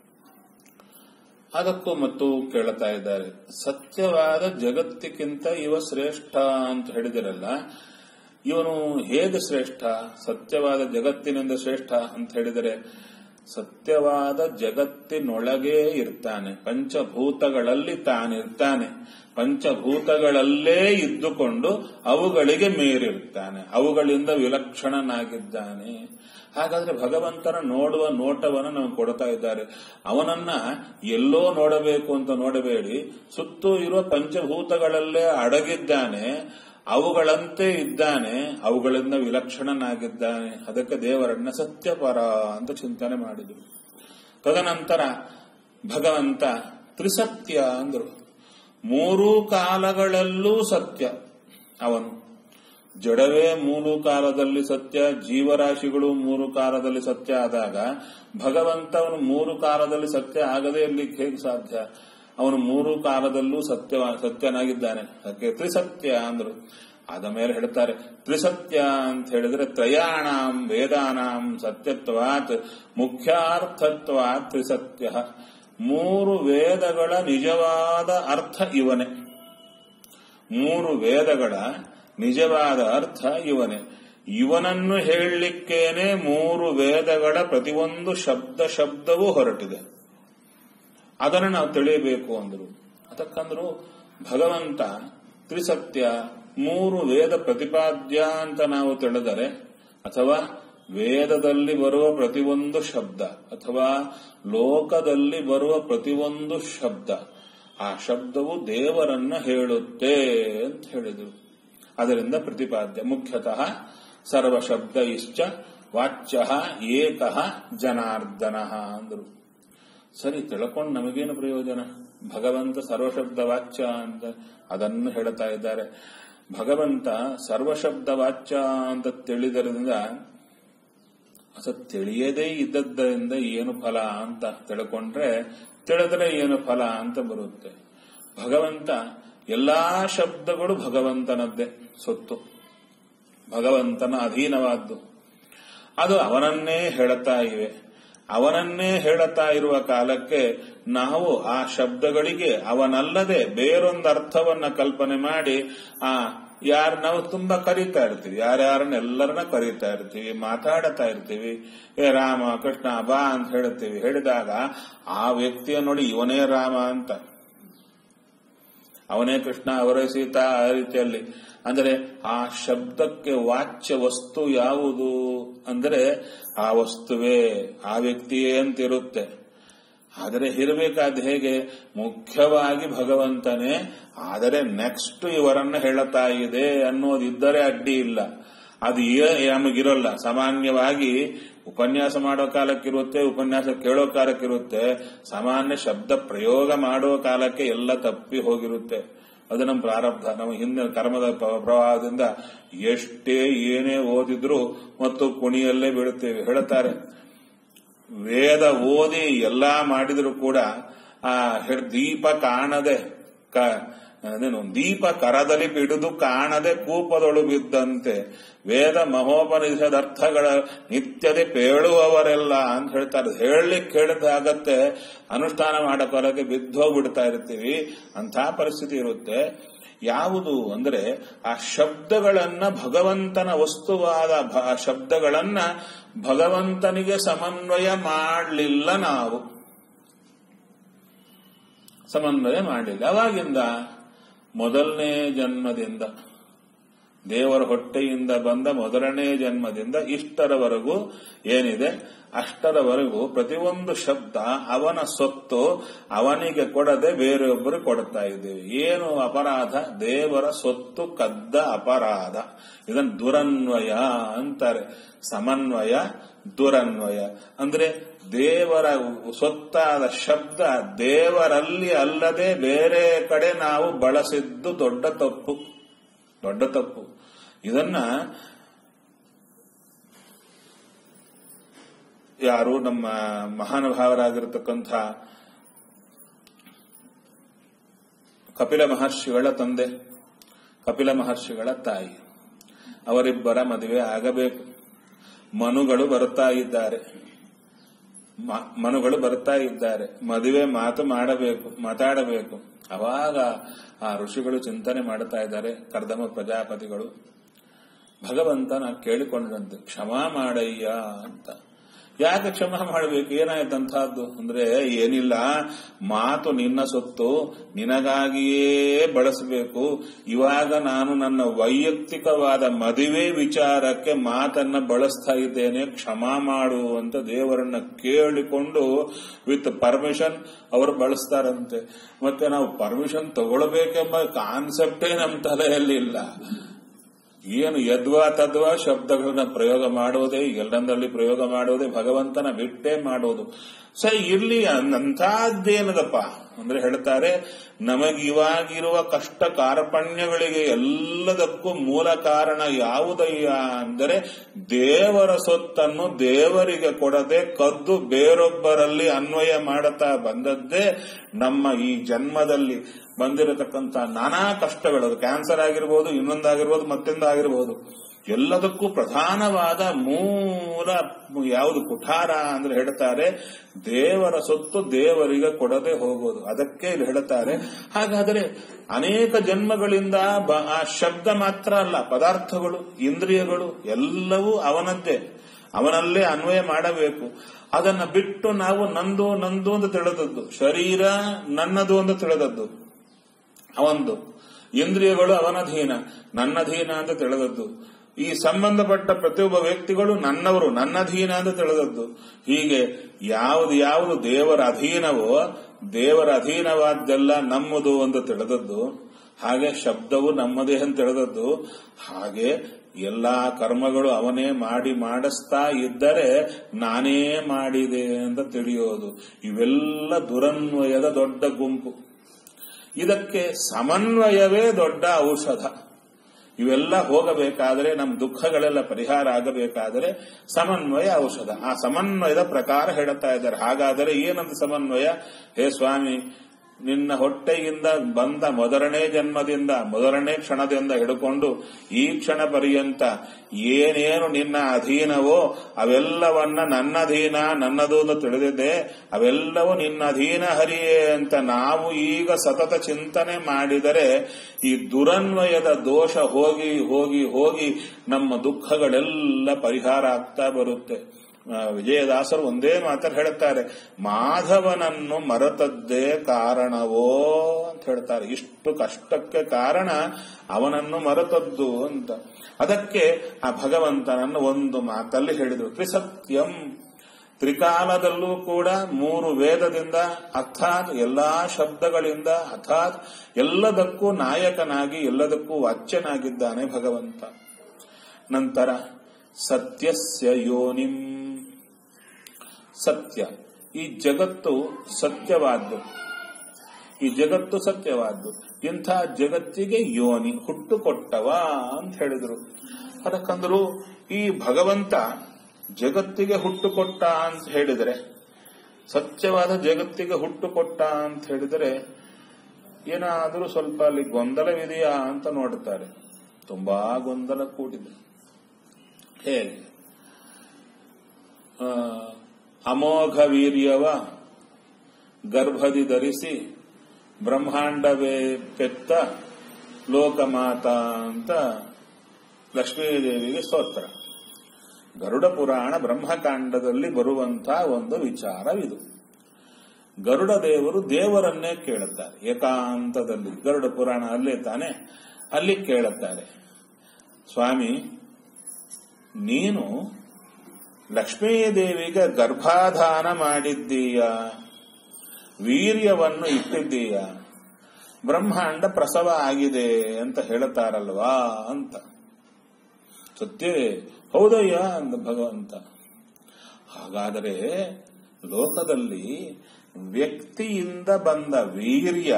Speaker 1: ಅದಕ್ಕೂ ಮತ್ತು ಕೇಳ್ತಾ ಇದ್ದಾರೆ ಸತ್ಯವಾದ ಜಗತ್ತಿಗಿಂತ ಇವ ಶ್ರೇಷ್ಠ ಅಂತ ಹೇಳಿದಿರಲ್ಲ ಇವನು ಹೇಗೆ ಶ್ರೇಷ್ಠ ಸತ್ಯವಾದ ಜಗತ್ತಿನಿಂದ ಶ್ರೇಷ್ಠ ಅಂತ ಹೇಳಿದರೆ ಸತ್ಯವಾದ ಜಗತ್ತಿನೊಳಗೇ ಇರ್ತಾನೆ ಪಂಚಭೂತಗಳಲ್ಲಿ ತಾನಿರ್ತಾನೆ ಪಂಚಭೂತಗಳಲ್ಲೇ ಇದ್ದುಕೊಂಡು ಅವುಗಳಿಗೆ ಮೇರಿರ್ತಾನೆ ಅವುಗಳಿಂದ ವಿಲಕ್ಷಣನಾಗಿದ್ದಾನೆ ಹಾಗಾದ್ರೆ ಭಗವಂತನ ನೋಡುವ ನೋಟವನ್ನು ನಾವು ಕೊಡ್ತಾ ಇದ್ದಾರೆ ಅವನನ್ನ ಎಲ್ಲೋ ನೋಡಬೇಕು ಅಂತ ನೋಡಬೇಡಿ ಸುತ್ತೂ ಇರುವ ಪಂಚಭೂತಗಳಲ್ಲೇ ಅಡಗಿದ್ದಾನೆ ಅವುಗಳಂತೆ ಇದ್ದಾನೆ ಅವುಗಳಿಂದ ವಿಲಕ್ಷಣನಾಗಿದ್ದಾನೆ ಅದಕ್ಕೆ ದೇವರನ್ನ ಸತ್ಯಪರ ಅಂತ ಚಿಂತನೆ ಮಾಡಿದರು ತದನಂತರ ಭಗವಂತ ತ್ರಿಸತ್ಯ ಅಂದರು ಮೂರೂ ಕಾಲಗಳಲ್ಲೂ ಸತ್ಯ ಅವನು ಜಡವೇ ಮೂರು ಕಾಲದಲ್ಲಿ ಸತ್ಯ ಜೀವರಾಶಿಗಳು ಮೂರು ಕಾಲದಲ್ಲಿ ಸತ್ಯ ಆದಾಗ ಭಗವಂತ ಅವನು ಮೂರು ಕಾಲದಲ್ಲಿ ಸತ್ಯ ಆಗದೇ ಇರ್ಲಿಕ್ಕೆ ಹೇಗೆ ಸಾಧ್ಯ ಅವನು ಮೂರು ಕಾಲದಲ್ಲೂ ಸತ್ಯ ಸತ್ಯನಾಗಿದ್ದಾನೆ ಅದಕ್ಕೆ ತ್ರಿಸತ್ಯ ಅಂದ್ರು ಆದ ಮೇಲೆ ಹೇಳ್ತಾರೆ ತ್ರಿಸತ್ಯ ಅಂತ ಹೇಳಿದ್ರೆ ತ್ರಯಾಣಾಂ ವೇದಾನಾಂ ಸತ್ಯತ್ವಾತ್ ಮುಖ್ಯಾರ್ಥತ್ವಾತ್ ತ್ರಿಸತ್ಯ ಮೂರು ವೇದಗಳ ನಿಜವಾದ ಅರ್ಥ ಇವನೇ ಮೂರು ವೇದಗಳ ನಿಜವಾದ ಅರ್ಥ ಇವನೇ ಇವನನ್ನು ಹೇಳಲಿಕ್ಕೇನೆ ಮೂರು ವೇದಗಳ ಪ್ರತಿಯೊಂದು ಶಬ್ದ ಶಬ್ದವೂ ಹೊರಟಿದೆ ಅದನ್ನು ನಾವು ತಿಳಿಯಬೇಕು ಅಂದರು ಅದಕ್ಕಂದ್ರು ಭಗವಂತ ತ್ರಿಸತ್ಯ ಮೂರು ವೇದ ಪ್ರತಿಪಾದ್ಯ ಅಂತ ನಾವು ತಿಳಿದರೆ ಅಥವಾ ವೇದದಲ್ಲಿ ಬರುವ ಪ್ರತಿಯೊಂದು ಶಬ್ದ ಅಥವಾ ಲೋಕದಲ್ಲಿ ಬರುವ ಪ್ರತಿಯೊಂದು ಶಬ್ದ ಆ ಶಬ್ದವು ದೇವರನ್ನ ಹೇಳುತ್ತೆ ಅಂತ ಹೇಳಿದರು ಅದರಿಂದ ಪ್ರತಿಪಾದ್ಯ ಮುಖ್ಯತಃ ಸರ್ವಶಬ್ದ ಇಶ್ಚ ವಾಚ್ಯ ಏಕ ಜನಾರ್ದನ ಅಂದರು ಸರಿ ತಿಳ್ಕೊಂಡು ನಮಗೇನು ಪ್ರಯೋಜನ ಭಗವಂತ ಸರ್ವಶಬ್ದ ವಾಚ್ಯ ಅಂತ ಅದನ್ನು ಹೇಳ್ತಾ ಇದ್ದಾರೆ ಭಗವಂತ ಸರ್ವಶಬ್ದ ವಾಚ್ಯ ಅಂತ ತಿಳಿದರಿಂದ ಅದು ತಿಳಿಯದೇ ಇದ್ದದ್ದರಿಂದ ಏನು ಫಲ ಅಂತ ತಿಳ್ಕೊಂಡ್ರೆ ತಿಳಿದ್ರೆ ಏನು ಫಲ ಅಂತ ಬರುತ್ತೆ ಭಗವಂತ ಎಲ್ಲಾ ಶಬ್ದಗಳು ಭಗವಂತನದ್ದೇ ಸೊತ್ತು ಭಗವಂತನ ಅಧೀನವಾದ್ದು ಅದು ಅವನನ್ನೇ ಹೇಳುತ್ತಾ ಇವೆ ಅವನನ್ನೇ ಹೇಳುತ್ತಾ ಇರುವ ಕಾಲಕ್ಕೆ ನಾವು ಆ ಶಬ್ದಗಳಿಗೆ ಅವನಲ್ಲದೆ ಬೇರೊಂದು ಅರ್ಥವನ್ನ ಕಲ್ಪನೆ ಮಾಡಿ ಆ ಯಾರು ನಾವು ತುಂಬಾ ಕರೀತಾ ಇರ್ತೀವಿ ಯಾರ್ಯಾರನ್ನ ಎಲ್ಲರನ್ನ ಕರೀತಾ ಇರ್ತೀವಿ ಮಾತಾಡ್ತಾ ಇರ್ತೀವಿ ಏ ರಾಮ ಕೃಷ್ಣ ಬಾ ಅಂತ ಹೇಳ್ತೀವಿ ಹೇಳಿದಾಗ ಆ ವ್ಯಕ್ತಿಯ ನೋಡಿ ಇವನೇ ರಾಮ ಅಂತ ಅವನೇ ಕೃಷ್ಣ ಅವರೇ ಸೀತಾ ಆ ರೀತಿಯಲ್ಲಿ ಅಂದರೆ ಆ ಶಬ್ದಕ್ಕೆ ವಾಚ್ಯ ವಸ್ತು ಯಾವುದು ಅಂದರೆ ಆ ವಸ್ತುವೇ ಆ ವ್ಯಕ್ತಿಯೇ ಅಂತಿರುತ್ತೆ ಆದರೆ ಇರಬೇಕಾದ ಹೇಗೆ ಮುಖ್ಯವಾಗಿ ಭಗವಂತನೇ ಆದರೆ ನೆಕ್ಸ್ಟ್ ಇವರನ್ನ ಹೇಳುತ್ತಾ ಇದೆ ಅನ್ನೋದಿದ್ದರೆ ಅಡ್ಡಿ ಇಲ್ಲ ಅದು ನಮಗಿರಲ್ಲ ಸಾಮಾನ್ಯವಾಗಿ ಉಪನ್ಯಾಸ ಮಾಡೋ ಕಾಲಕ್ಕಿರುತ್ತೆ ಉಪನ್ಯಾಸ ಕೇಳೋ ಕಾಲಕ್ಕಿರುತ್ತೆ ಸಾಮಾನ್ಯ ಶಬ್ದ ಪ್ರಯೋಗ ಮಾಡೋ ಕಾಲಕ್ಕೆ ಎಲ್ಲ ತಪ್ಪಿ ಹೋಗಿರುತ್ತೆ ಅದು ನಮ್ಮ ಪ್ರಾರಬ್ಧ ನಮ್ಮ ಹಿಂದಿನ ಕರ್ಮದ ಪ್ರವಾಹದಿಂದ ಎಷ್ಟೇ ಏನೇ ಓದಿದ್ರು ಮತ್ತು ಕುಣಿಯಲ್ಲೇ ಬೀಳುತ್ತೇವೆ ಹೇಳುತ್ತಾರೆ ವೇದ ಓದಿ ಎಲ್ಲಾ ಮಾಡಿದ್ರು ಕೂಡ ಆ ದೀಪ ಕಾಣದೆ ಅದೇನು ದೀಪ ಕರದಲ್ಲಿ ಬಿಡುದು ಕಾಣದೆ ಕೂಪದೊಳು ಬಿದ್ದಂತೆ ವೇದ ಮಹೋಪನಿಷದ ಅರ್ಥಗಳ ನಿತ್ಯದೆ ಪೇಳುವವರೆಲ್ಲ ಅಂತ ಹೇಳ್ತಾರೆ ಹೇಳಲಿಕ್ಕೆ ಹೇಳಿದಾಗತ್ತೆ ಅನುಷ್ಠಾನ ಮಾಡಕೋಲಕ್ಕೆ ಬಿದ್ದೋಗ್ಬಿಡ್ತಾ ಇರ್ತೀವಿ ಅಂತ ಪರಿಸ್ಥಿತಿ ಇರುತ್ತೆ ಯಾವುದು ಅಂದ್ರೆ ಆ ಶಬ್ದಗಳನ್ನ ಭಗವಂತನ ವಸ್ತುವಾದ ಶಬ್ದಗಳನ್ನ ಭಗವಂತನಿಗೆ ಸಮನ್ವಯ ಮಾಡಲಿಲ್ಲ ನಾವು ಸಮನ್ವಯ ಮಾಡಲಿಲ್ಲ ಅವಾಗಿಂದ ಮೊದಲನೇ ಜನ್ಮದಿಂದ ದೇವರ ಹೊಟ್ಟೆಯಿಂದ ಬಂದ ಮೊದಲನೇ ಜನ್ಮದಿಂದ ಇಷ್ಟರವರೆಗೂ ಏನಿದೆ ಅಷ್ಟರವರೆಗೂ ಪ್ರತಿಯೊಂದು ಶಬ್ದ ಅವನ ಸೊತ್ತು ಅವನಿಗೆ ಕೊಡದೆ ಬೇರೆಯೊಬ್ಬರು ಕೊಡ್ತಾ ಇದ್ದೇವೆ ಏನು ಅಪರಾಧ ದೇವರ ಸೊತ್ತು ಕದ್ದ ಅಪರಾಧ ಇದನ್ನು ದುರನ್ವಯ ಅಂತಾರೆ ಸಮನ್ವಯ ದುರನ್ವಯ ಅಂದ್ರೆ ದೇವರ ಸೊತ್ತಾದ ಶಬ್ದ ದೇವರಲ್ಲಿ ಅಲ್ಲದೆ ಬೇರೆ ಕಡೆ ನಾವು ಬಳಸಿದ್ದು ದೊಡ್ಡ ತಪ್ಪು ದೊಡ್ಡ ತಪ್ಪು ಇದನ್ನ ಯಾರು ನಮ್ಮ ಮಹಾನುಭಾವರಾಗಿರತಕ್ಕಂಥ ಕಪಿಲ ಮಹರ್ಷಿಗಳ ತಂದೆ ಕಪಿಲ ಮಹರ್ಷಿಗಳ ತಾಯಿ ಅವರಿಬ್ಬರ ಮದುವೆ ಆಗಬೇಕು ಮನುಗಳು ಬರುತ್ತಾ ಇದ್ದಾರೆ ಮನುಗಳು ಬರ್ತಾ ಇದ್ದಾರೆ ಮದುವೆ ಮಾತು ಮಾಡಬೇಕು ಮಾತಾಡಬೇಕು ಅವಾಗ ಆ ಋಷಿಗಳು ಚಿಂತನೆ ಮಾಡ್ತಾ ಇದ್ದಾರೆ ಕರ್ದಮ ಪ್ರಜಾಪತಿಗಳು ಭಗವಂತನ ಕೇಳಿಕೊಂಡಂತೆ ಕ್ಷಮಾ ಮಾಡಯ್ಯ ಅಂತ ಯಾಕೆ ಕ್ಷಮಾ ಮಾಡಬೇಕು ಏನಾಯ್ತಂತಹದ್ದು ಅಂದ್ರೆ ಏನಿಲ್ಲ ಮಾತು ನಿನ್ನ ಸೊತ್ತು ನಿನಗಾಗಿಯೇ ಬಳಸಬೇಕು ಇವಾಗ ನಾನು ನನ್ನ ವೈಯಕ್ತಿಕವಾದ ಮದುವೆ ವಿಚಾರಕ್ಕೆ ಮಾತನ್ನ ಬಳಸ್ತಾ ಇದ್ದೇನೆ ಕ್ಷಮಾ ಮಾಡು ಅಂತ ದೇವರನ್ನ ಕೇಳಿಕೊಂಡು ವಿತ್ ಪರ್ಮಿಷನ್ ಅವರು ಬಳಸ್ತಾರಂತೆ ಮತ್ತೆ ನಾವು ಪರ್ಮಿಷನ್ ತಗೊಳ್ಬೇಕೆಂಬ ಕಾನ್ಸೆಪ್ಟೇ ನಮ್ಮ ತಲೆಯಲ್ಲಿ ಇಲ್ಲ ಏನು ಯದ್ವಾ ತದ್ವಾ ಶಬ್ದಗಳನ್ನ ಪ್ರಯೋಗ ಮಾಡೋದೇ ಎಲ್ಲಂದರಲ್ಲಿ ಪ್ರಯೋಗ ಮಾಡೋದೇ ಭಗವಂತನ ಬಿಟ್ಟೇ ಮಾಡೋದು ಸರಿ ಇರ್ಲಿ ಅಂಥದ್ದೇನದಪ್ಪ ಅಂದ್ರೆ ಹೇಳ್ತಾರೆ ನಮಗಿವಾಗಿರುವ ಕಷ್ಟ ಕಾರ್ಪಣ್ಯಗಳಿಗೆ ಎಲ್ಲದಕ್ಕೂ ಮೂಲ ಕಾರಣ ಯಾವುದಯ್ಯ ಅಂದರೆ ದೇವರ ಸೊತ್ತನ್ನು ದೇವರಿಗೆ ಕೊಡದೆ ಕದ್ದು ಬೇರೊಬ್ಬರಲ್ಲಿ ಅನ್ವಯ ಮಾಡುತ್ತಾ ಬಂದದ್ದೇ ನಮ್ಮ ಈ ಜನ್ಮದಲ್ಲಿ ಬಂದಿರತಕ್ಕಂಥ ನಾನಾ ಕಷ್ಟಗಳು ಅದು ಕ್ಯಾನ್ಸರ್ ಆಗಿರ್ಬೋದು ಇನ್ನೊಂದಾಗಿರ್ಬೋದು ಮತ್ತೊಂದಾಗಿರ್ಬೋದು ಎಲ್ಲದಕ್ಕೂ ಪ್ರಧಾನವಾದ ಮೂಲ ಯಾವುದು ಕುಠಾರ ಅಂದ್ರೆ ಹೇಳ್ತಾರೆ ದೇವರ ಸೊತ್ತು ದೇವರಿಗೆ ಕೊಡದೆ ಹೋಗೋದು ಅದಕ್ಕೆ ಇಲ್ಲಿ ಹೇಳ್ತಾರೆ ಹಾಗಾದರೆ ಅನೇಕ ಜನ್ಮಗಳಿಂದ ಆ ಶಬ್ದ ಮಾತ್ರ ಅಲ್ಲ ಪದಾರ್ಥಗಳು ಇಂದ್ರಿಯಗಳು ಎಲ್ಲವೂ ಅವನದ್ದೇ ಅವನಲ್ಲೇ ಅನ್ವಯ ಮಾಡಬೇಕು ಅದನ್ನ ಬಿಟ್ಟು ನಾವು ನಂದು ನಂದು ಅಂತ ತಿಳಿದದ್ದು ಶರೀರ ನನ್ನದು ಅಂತ ತಿಳಿದದ್ದು ಅವಂದು ಇಂದ್ರಿಯಗಳು ಅವನಧೀನ ನನ್ನಧೀನ ಅಂತ ತಿಳಿದದ್ದು ಈ ಸಂಬಂಧಪಟ್ಟ ಪ್ರತಿಯೊಬ್ಬ ವ್ಯಕ್ತಿಗಳು ನನ್ನವರು ನನ್ನಧೀನ ಅಂತ ತಿಳಿದದ್ದು ಹೀಗೆ ಯಾವುದು ಯಾವುದು ದೇವರ ಅಧೀನವೋ ದೇವರ ಅಧೀನವಾದ್ದೆಲ್ಲ ನಮ್ಮದು ಅಂತ ತಿಳಿದದ್ದು ಹಾಗೆ ಶಬ್ದವು ನಮ್ಮದೇ ಅಂತ ತಿಳಿದದ್ದು ಹಾಗೆ ಎಲ್ಲಾ ಕರ್ಮಗಳು ಅವನೇ ಮಾಡಿ ಮಾಡಿಸ್ತಾ ಇದ್ದರೆ ನಾನೇ ಮಾಡಿದೆ ಅಂತ ತಿಳಿಯೋದು ಇವೆಲ್ಲ ದುರನ್ವಯದ ದೊಡ್ಡ ಗುಂಪು ಇದಕ್ಕೆ ಸಮನ್ವಯವೇ ದೊಡ್ಡ ಔಷಧ ಇವೆಲ್ಲ ಹೋಗಬೇಕಾದರೆ ನಮ್ಮ ದುಃಖಗಳೆಲ್ಲ ಪರಿಹಾರ ಆಗಬೇಕಾದರೆ ಸಮನ್ವಯ ಔಷಧ ಆ ಸಮನ್ವಯದ ಪ್ರಕಾರ ಹೇಳುತ್ತಾ ಇದ್ದಾರೆ ಹಾಗಾದರೆ ಏನಂತ ಸಮನ್ವಯ ಹೇ ಸ್ವಾಮಿ ನಿನ್ನ ಹೊಟ್ಟೆಯಿಂದ ಬಂದ ಮೊದಲನೇ ಜನ್ಮದಿಂದ ಮೊದಲನೇ ಕ್ಷಣದಿಂದ ಹಿಡ್ಕೊಂಡು ಈ ಕ್ಷಣ ಪರ್ಯಂತ ಏನೇನು ನಿನ್ನ ಅಧೀನವೋ ಅವೆಲ್ಲವನ್ನ ನನ್ನ ಅಧೀನ ನನ್ನದು ಅಂತ ತಿಳಿದಿದ್ದೆ ಅವೆಲ್ಲವೂ ನಿನ್ನ ಅಧೀನ ಹರಿಯೇ ಅಂತ ನಾವು ಈಗ ಸತತ ಚಿಂತನೆ ಮಾಡಿದರೆ ಈ ದುರನ್ವಯದ ದೋಷ ಹೋಗಿ ಹೋಗಿ ಹೋಗಿ ನಮ್ಮ ದುಃಖಗಳೆಲ್ಲ ಪರಿಹಾರ ಆಗ್ತಾ ಬರುತ್ತೆ ಆ, ವಿಜಯದಾಸರು ಒಂದೇ ಮಾತಲ್ಲಿ ಹೇಳುತ್ತಾರೆ ಮಾಧವನನ್ನು ಮರೆತದ್ದೇ ಕಾರಣವೋ ಅಂತ ಹೇಳ್ತಾರೆ ಇಷ್ಟು ಕಷ್ಟಕ್ಕೆ ಕಾರಣ ಅವನನ್ನು ಮರೆತದ್ದು ಅಂತ ಅದಕ್ಕೆ ಆ ಭಗವಂತನನ್ನು ಒಂದು ಮಾತಲ್ಲಿ ಹೇಳಿದರು ತ್ರಿಸತ್ಯಂ ತ್ರಿಕಾಲದಲ್ಲೂ ಕೂಡ ಮೂರು ವೇದದಿಂದ ಅರ್ಥಾತ್ ಎಲ್ಲಾ ಶಬ್ದಗಳಿಂದ ಅರ್ಥಾತ್ ಎಲ್ಲದಕ್ಕೂ ನಾಯಕನಾಗಿ ಎಲ್ಲದಕ್ಕೂ ವಾಚ್ಯನಾಗಿದ್ದಾನೆ ಭಗವಂತ ನಂತರ ಸತ್ಯಸ್ಯ ಯೋನಿಂ ಸತ್ಯ ಈ ಜಗತ್ತು ಸತ್ಯವಾದ್ದು ಈ ಜಗತ್ತು ಸತ್ಯವಾದ್ದು ಇಂಥ ಜಗತ್ತಿಗೆ ಯೋನಿ ಹುಟ್ಟು ಕೊಟ್ಟವ ಅಂತ ಹೇಳಿದ್ರು ಅದಕ್ಕಂದ್ರು ಈ ಭಗವಂತ ಜಗತ್ತಿಗೆ ಹುಟ್ಟು ಕೊಟ್ಟ ಅಂತ ಹೇಳಿದರೆ ಸತ್ಯವಾದ ಜಗತ್ತಿಗೆ ಹುಟ್ಟು ಕೊಟ್ಟ ಅಂತ ಹೇಳಿದರೆ ಏನಾದರೂ ಸ್ವಲ್ಪ ಅಲ್ಲಿ ಗೊಂದಲವಿದೆಯಾ ಅಂತ ನೋಡುತ್ತಾರೆ ತುಂಬಾ ಗೊಂದಲ ಕೂಡಿದೆ ಹೇಗೆ ಆ, ಅಮೋಘ ವೀರ್ಯವ ಗರ್ಭದಿ ಧರಿಸಿ ಬ್ರಹ್ಮಾಂಡವೇ ಪೆತ್ತ ಲೋಕಮಾತಾ ಅಂತ ಲಕ್ಷ್ಮೀದೇವಿಗೆ ಸ್ತೋತ್ರ ಗರುಡ ಪುರಾಣ ಬ್ರಹ್ಮಕಾಂಡದಲ್ಲಿ ಬರುವಂತಹ ಒಂದು ವಿಚಾರವಿದು ಗರುಡ ದೇವರು ದೇವರನ್ನೇ ಕೇಳುತ್ತಾರೆ ಏಕಾಂತದಲ್ಲಿ ಗರುಡ ಪುರಾಣ ಅಲ್ಲೇ ತಾನೆ ಅಲ್ಲಿ ಕೇಳುತ್ತಾರೆ ಸ್ವಾಮಿ ನೀನು ಲಕ್ಷ್ಮೀದೇವಿಗೆ ಗರ್ಭಾಧಾನ ಮಾಡಿದ್ದೀಯ ವೀರ್ಯವನ್ನು ಇಟ್ಟಿದ್ದೀಯ ಬ್ರಹ್ಮಾಂಡ ಪ್ರಸವ ಆಗಿದೆ ಅಂತ ಹೇಳುತ್ತಾರಲ್ವಾ ಅಂತ ಸತ್ಯವೇ ಹೌದಯ್ಯ ಅಂದ ಭಗವಂತ ಹಾಗಾದರೆ ಲೋಕದಲ್ಲಿ ವ್ಯಕ್ತಿಯಿಂದ ಬಂದ ವೀರ್ಯ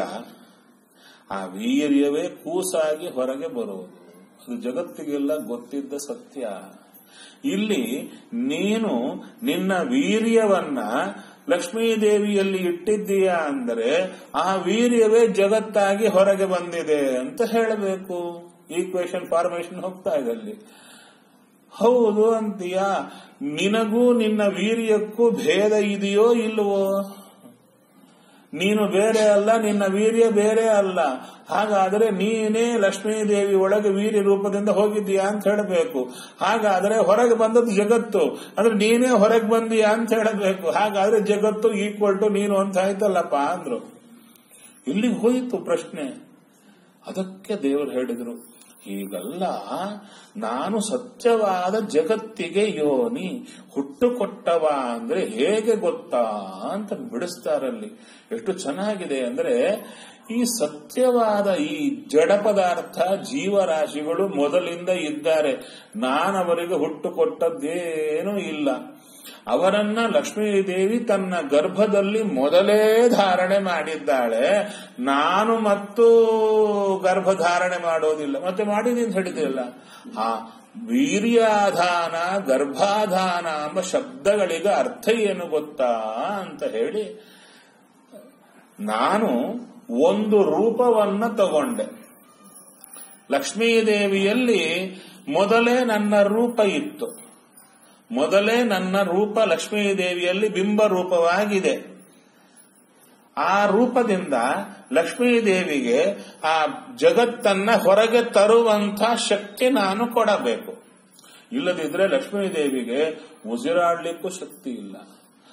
Speaker 1: ಆ ವೀರ್ಯವೇ ಕೂಸಾಗಿ ಹೊರಗೆ ಬರುವುದು ಅದು ಜಗತ್ತಿಗೆಲ್ಲ ಗೊತ್ತಿದ್ದ ಸತ್ಯ ಇಲ್ಲಿ ನೀನು ನಿನ್ನ ವೀರ್ಯವನ್ನ ಲಕ್ಷ್ಮೀದೇವಿಯಲ್ಲಿ ಇಟ್ಟಿದ್ದೀಯಾ ಅಂದರೆ ಆ ವೀರ್ಯವೇ ಜಗತ್ತಾಗಿ ಹೊರಗೆ ಬಂದಿದೆ ಅಂತ ಹೇಳಬೇಕು ಈಕ್ವೇಶನ್ ಫಾರ್ಮೇಶನ್ ಹೋಗ್ತಾ ಇದೆ ಅಲ್ಲಿ ಹೌದು ಅಂತೀಯ ನಿನಗೂ ನಿನ್ನ ವೀರ್ಯಕ್ಕೂ ಭೇದ ಇದೆಯೋ ಇಲ್ವೋ ನೀನು ಬೇರೆ ಅಲ್ಲ ನಿನ್ನ ವೀರ್ಯ ಬೇರೆ ಅಲ್ಲ ಹಾಗಾದರೆ ನೀನೇ ಲಕ್ಷ್ಮೀದೇವಿ ಒಳಗೆ ವೀರ್ಯ ರೂಪದಿಂದ ಹೋಗಿದ್ದೀಯಾ ಅಂತ ಹೇಳಬೇಕು ಹಾಗಾದರೆ ಹೊರಗೆ ಬಂದದ್ದು ಜಗತ್ತು ಅಂದ್ರೆ ನೀನೇ ಹೊರಗೆ ಬಂದೀಯಾ ಅಂತ ಹೇಳಬೇಕು ಹಾಗಾದ್ರೆ ಜಗತ್ತು ಈಕ್ವಲ್ ಟು ನೀನು ಅಂತ ಆಯ್ತಲ್ಲಪ್ಪ ಅಂದ್ರು ಇಲ್ಲಿಗೆ ಹೋಯಿತು ಪ್ರಶ್ನೆ ಅದಕ್ಕೆ ದೇವರು ಹೇಳಿದರು ಹೀಗಲ್ಲ ನಾನು ಸತ್ಯವಾದ ಜಗತ್ತಿಗೆ ಯೋನಿ ಹುಟ್ಟು ಕೊಟ್ಟವ ಅಂದ್ರೆ ಹೇಗೆ ಗೊತ್ತಾ ಅಂತ ಬಿಡಿಸ್ತಾರಲ್ಲಿ ಎಷ್ಟು ಚೆನ್ನಾಗಿದೆ ಅಂದ್ರೆ ಈ ಸತ್ಯವಾದ ಈ ಜಡ ಪದಾರ್ಥ ಜೀವರಾಶಿಗಳು ಮೊದಲಿಂದ ಇದ್ದಾರೆ ನಾನವರಿಗೆ ಹುಟ್ಟು ಕೊಟ್ಟದ್ದೇನೂ ಇಲ್ಲ ಅವರನ್ನ ಲಕ್ಷ್ಮೀದೇವಿ ತನ್ನ ಗರ್ಭದಲ್ಲಿ ಮೊದಲೇ ಧಾರಣೆ ಮಾಡಿದ್ದಾಳೆ ನಾನು ಮತ್ತು ಗರ್ಭಧಾರಣೆ ಮಾಡೋದಿಲ್ಲ ಮತ್ತೆ ಮಾಡಿದೆ ಅಂತ ಹೇಳಿದೆಯಲ್ಲ ಆ ವೀರ್ಯಾಧಾನ ಗರ್ಭಾಧಾನ ಎಂಬ ಶಬ್ದಗಳಿಗೆ ಅರ್ಥ ಏನು ಗೊತ್ತಾ ಅಂತ ಹೇಳಿ ನಾನು ಒಂದು ರೂಪವನ್ನ ತಗೊಂಡೆ ಲಕ್ಷ್ಮೀದೇವಿಯಲ್ಲಿ ಮೊದಲೇ ನನ್ನ ರೂಪ ಇತ್ತು ಮೊದಲೇ ನನ್ನ ರೂಪ ಲಕ್ಷ್ಮೀದೇವಿಯಲ್ಲಿ ಬಿಂಬ ರೂಪವಾಗಿದೆ ಆ ರೂಪದಿಂದ ಲಕ್ಷ್ಮೀದೇವಿಗೆ ಆ ಜಗತ್ತನ್ನ ಹೊರಗೆ ತರುವಂತ ಶಕ್ತಿ ನಾನು ಕೊಡಬೇಕು ಇಲ್ಲದಿದ್ರೆ ಲಕ್ಷ್ಮೀದೇವಿಗೆ ಉಸಿರಾಡ್ಲಿಕ್ಕೂ ಶಕ್ತಿ ಇಲ್ಲ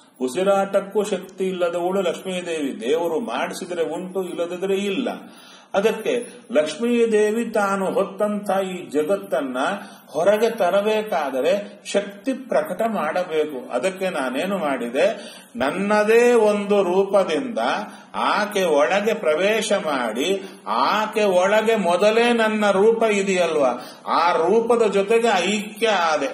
Speaker 1: ಉಸಿರಾಟಕ್ಕೂ ಶಕ್ತಿ ಇಲ್ಲದವಳು ಲಕ್ಷ್ಮೀದೇವಿ ದೇವರು ಮಾಡಿಸಿದ್ರೆ ಉಂಟು ಇಲ್ಲದಿದ್ರೆ ಇಲ್ಲ ಅದಕ್ಕೆ ಲಕ್ಷ್ಮೀದೇವಿ ತಾನು ಹೊತ್ತಂತ ಈ ಜಗತ್ತನ್ನ ಹೊರಗೆ ತರಬೇಕಾದರೆ ಶಕ್ತಿ ಪ್ರಕಟ ಮಾಡಬೇಕು ಅದಕ್ಕೆ ನಾನೇನು ಮಾಡಿದೆ ನನ್ನದೇ ಒಂದು ರೂಪದಿಂದ ಆಕೆ ಒಳಗೆ ಪ್ರವೇಶ ಮಾಡಿ ಆಕೆ ಒಳಗೆ ಮೊದಲೇ ನನ್ನ ರೂಪ ಇದೆಯಲ್ವಾ ಆ ರೂಪದ ಜೊತೆಗೆ ಐಕ್ಯ ಆದೆ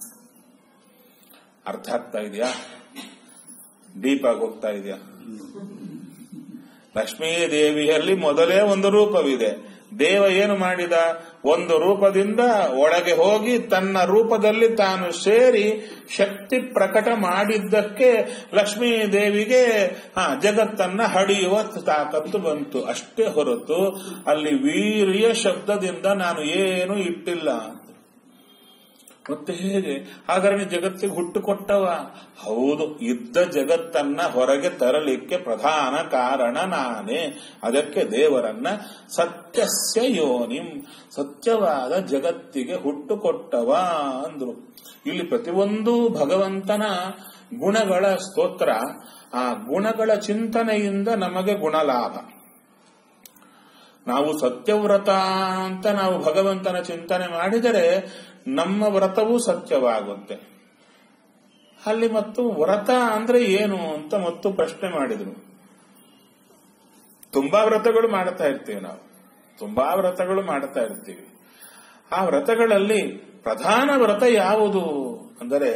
Speaker 1: ಅರ್ಥ ಆಗ್ತಾ ಇದೆಯಾ ಡೀಪ್ ಆಗಿ ಹೋಗ್ತಾ ಇದೆಯಾ ಲಕ್ಷ್ಮೀ ದೇವಿಯಲ್ಲಿ ಮೊದಲೇ ಒಂದು ರೂಪವಿದೆ ದೇವ ಏನು ಮಾಡಿದ ಒಂದು ರೂಪದಿಂದ ಒಳಗೆ ಹೋಗಿ ತನ್ನ ರೂಪದಲ್ಲಿ ತಾನು ಸೇರಿ ಶಕ್ತಿ ಪ್ರಕಟ ಮಾಡಿದ್ದಕ್ಕೆ ಲಕ್ಷ್ಮೀ ದೇವಿಗೆ ಹಾ ಜಗತ್ತನ್ನ ಹಡಿಯುವ ತಾಕತ್ತು ಬಂತು ಅಷ್ಟೇ ಹೊರತು ಅಲ್ಲಿ ವೀರ್ಯ ಶಬ್ದದಿಂದ ನಾನು ಏನು ಇಟ್ಟಿಲ್ಲ ಮತ್ತೆ ಹೇಗೆ ಹಾಗಾದ್ರೆ ಜಗತ್ತಿಗೆ ಹುಟ್ಟು ಕೊಟ್ಟವ ಹೌದು ಇದ್ದ ಜಗತ್ತನ್ನ ಹೊರಗೆ ತರಲಿಕ್ಕೆ ಪ್ರಧಾನ ಕಾರಣ ನಾನೇ ಅದಕ್ಕೆ ದೇವರನ್ನ ಸತ್ಯಸ್ಯ ಯೋನಿಂ ಸತ್ಯವಾದ ಜಗತ್ತಿಗೆ ಹುಟ್ಟು ಕೊಟ್ಟವ ಅಂದ್ರು ಇಲ್ಲಿ ಪ್ರತಿಯೊಂದು ಭಗವಂತನ ಗುಣಗಳ ಸ್ತೋತ್ರ ಆ ಗುಣಗಳ ಚಿಂತನೆಯಿಂದ ನಮಗೆ ಗುಣಲಾಭ ನಾವು ಸತ್ಯವ್ರತ ಅಂತ ನಾವು ಭಗವಂತನ ಚಿಂತನೆ ಮಾಡಿದರೆ ನಮ್ಮ ವ್ರತವೂ ಸತ್ಯವಾಗುತ್ತೆ ಅಲ್ಲಿ ಮತ್ತು ವ್ರತ ಅಂದ್ರೆ ಏನು ಅಂತ ಮತ್ತು ಪ್ರಶ್ನೆ ಮಾಡಿದ್ರು ತುಂಬಾ ವ್ರತಗಳು ಮಾಡ್ತಾ ಇರ್ತೀವಿ ನಾವು ತುಂಬಾ ವ್ರತಗಳು ಮಾಡ್ತಾ ಇರ್ತೀವಿ ಆ ವ್ರತಗಳಲ್ಲಿ ಪ್ರಧಾನ ವ್ರತ ಯಾವುದು ಅಂದರೆ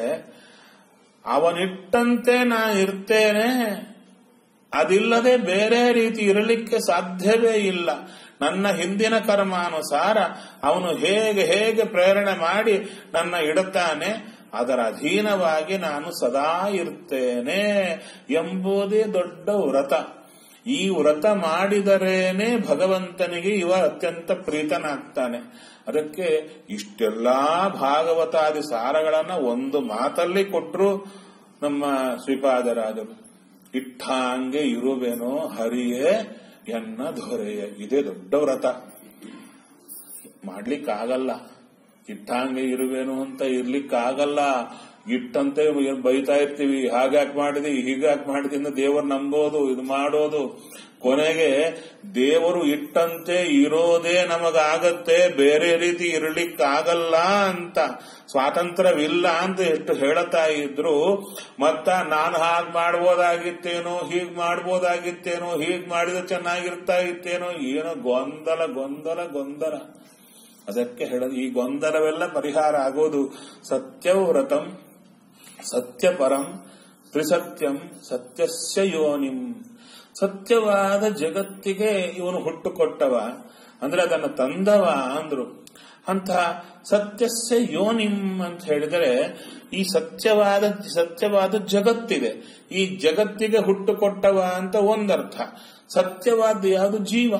Speaker 1: ಅವನಿಟ್ಟಂತೆ ನಾ ಇರ್ತೇನೆ ಅದಿಲ್ಲದೆ ಬೇರೆ ರೀತಿ ಇರಲಿಕ್ಕೆ ಸಾಧ್ಯವೇ ಇಲ್ಲ ನನ್ನ ಹಿಂದಿನ ಕರ್ಮಾನುಸಾರ ಅವನು ಹೇಗೆ ಹೇಗೆ ಪ್ರೇರಣೆ ಮಾಡಿ ನನ್ನ ಇಡುತ್ತಾನೆ ಅದರ ಅಧೀನವಾಗಿ ನಾನು ಸದಾ ಇರ್ತೇನೆ ಎಂಬುದೇ ದೊಡ್ಡ ವ್ರತ ಈ ವ್ರತ ಮಾಡಿದರೇನೆ ಭಗವಂತನಿಗೆ ಇವ ಅತ್ಯಂತ ಪ್ರೀತನಾಗ್ತಾನೆ ಅದಕ್ಕೆ ಇಷ್ಟೆಲ್ಲಾ ಭಾಗವತಾದಿ ಸಾರಗಳನ್ನ ಒಂದು ಮಾತಲ್ಲಿ ಕೊಟ್ಟರು ನಮ್ಮ ಶ್ರೀಪಾದರಾಜರು ಇಟ್ಟಾಂಗೆ ಇರುವೆನೋ ಹರಿಯೇ ಎನ್ನ ದೊರೆಯ ಇದೇ ದೊಡ್ಡ ವ್ರತ ಮಾಡ್ಲಿಕ್ಕಾಗಲ್ಲ ಇಟ್ಟಂಗೆ ಇರುವೇನು ಅಂತ ಇರ್ಲಿಕ್ಕಾಗಲ್ಲ ಇಟ್ಟಂತೆ ಬೈತಾ ಇರ್ತೀವಿ ಹಾಗ್ಯಾಕ್ ಮಾಡಿದಿ ಹೀಗ್ಯಾಕ್ ಮಾಡಿದಿ ಅಂತ ದೇವರು ನಂಬೋದು ಇದು ಮಾಡೋದು ಕೊನೆಗೆ ದೇವರು ಇಟ್ಟಂತೆ ಇರೋದೇ ನಮಗಾಗತ್ತೆ ಬೇರೆ ರೀತಿ ಇರ್ಲಿಕ್ಕಾಗಲ್ಲ ಅಂತ ಸ್ವಾತಂತ್ರ್ಯವಿಲ್ಲ ಅಂತ ಎಷ್ಟು ಹೇಳತಾ ಇದ್ರು ಮತ್ತ ನಾನು ಹಾಗ್ ಮಾಡ್ಬೋದಾಗಿತ್ತೇನೋ ಹೀಗ್ ಮಾಡ್ಬೋದಾಗಿತ್ತೇನೋ ಹೀಗ್ ಮಾಡಿದ್ರೆ ಚೆನ್ನಾಗಿರ್ತಾ ಇತ್ತೇನೋ ಏನೋ ಗೊಂದಲ ಗೊಂದಲ ಗೊಂದಲ ಅದಕ್ಕೆ ಹೇಳೋದು ಈ ಗೊಂದಲವೆಲ್ಲ ಪರಿಹಾರ ಆಗೋದು ಸತ್ಯವ್ರತಂ ಸತ್ಯಪರಂ ತ್ರಿಸತ್ಯಂ ಸತ್ಯಸ್ಯ ಯೋನಿಂ ಸತ್ಯವಾದ ಜಗತ್ತಿಗೆ ಇವನು ಹುಟ್ಟು ಕೊಟ್ಟವ ಅಂದ್ರೆ ಅದನ್ನು ತಂದವ ಅಂದ್ರು ಅಂತ ಸತ್ಯಸ್ಯ ಯೋನಿಂ ಅಂತ ಹೇಳಿದರೆ ಈ ಸತ್ಯವಾದ ಸತ್ಯವಾದ ಜಗತ್ತಿದೆ ಈ ಜಗತ್ತಿಗೆ ಹುಟ್ಟು ಕೊಟ್ಟವ ಅಂತ ಒಂದರ್ಥ ಸತ್ಯವಾದ ಯಾವುದು ಜೀವ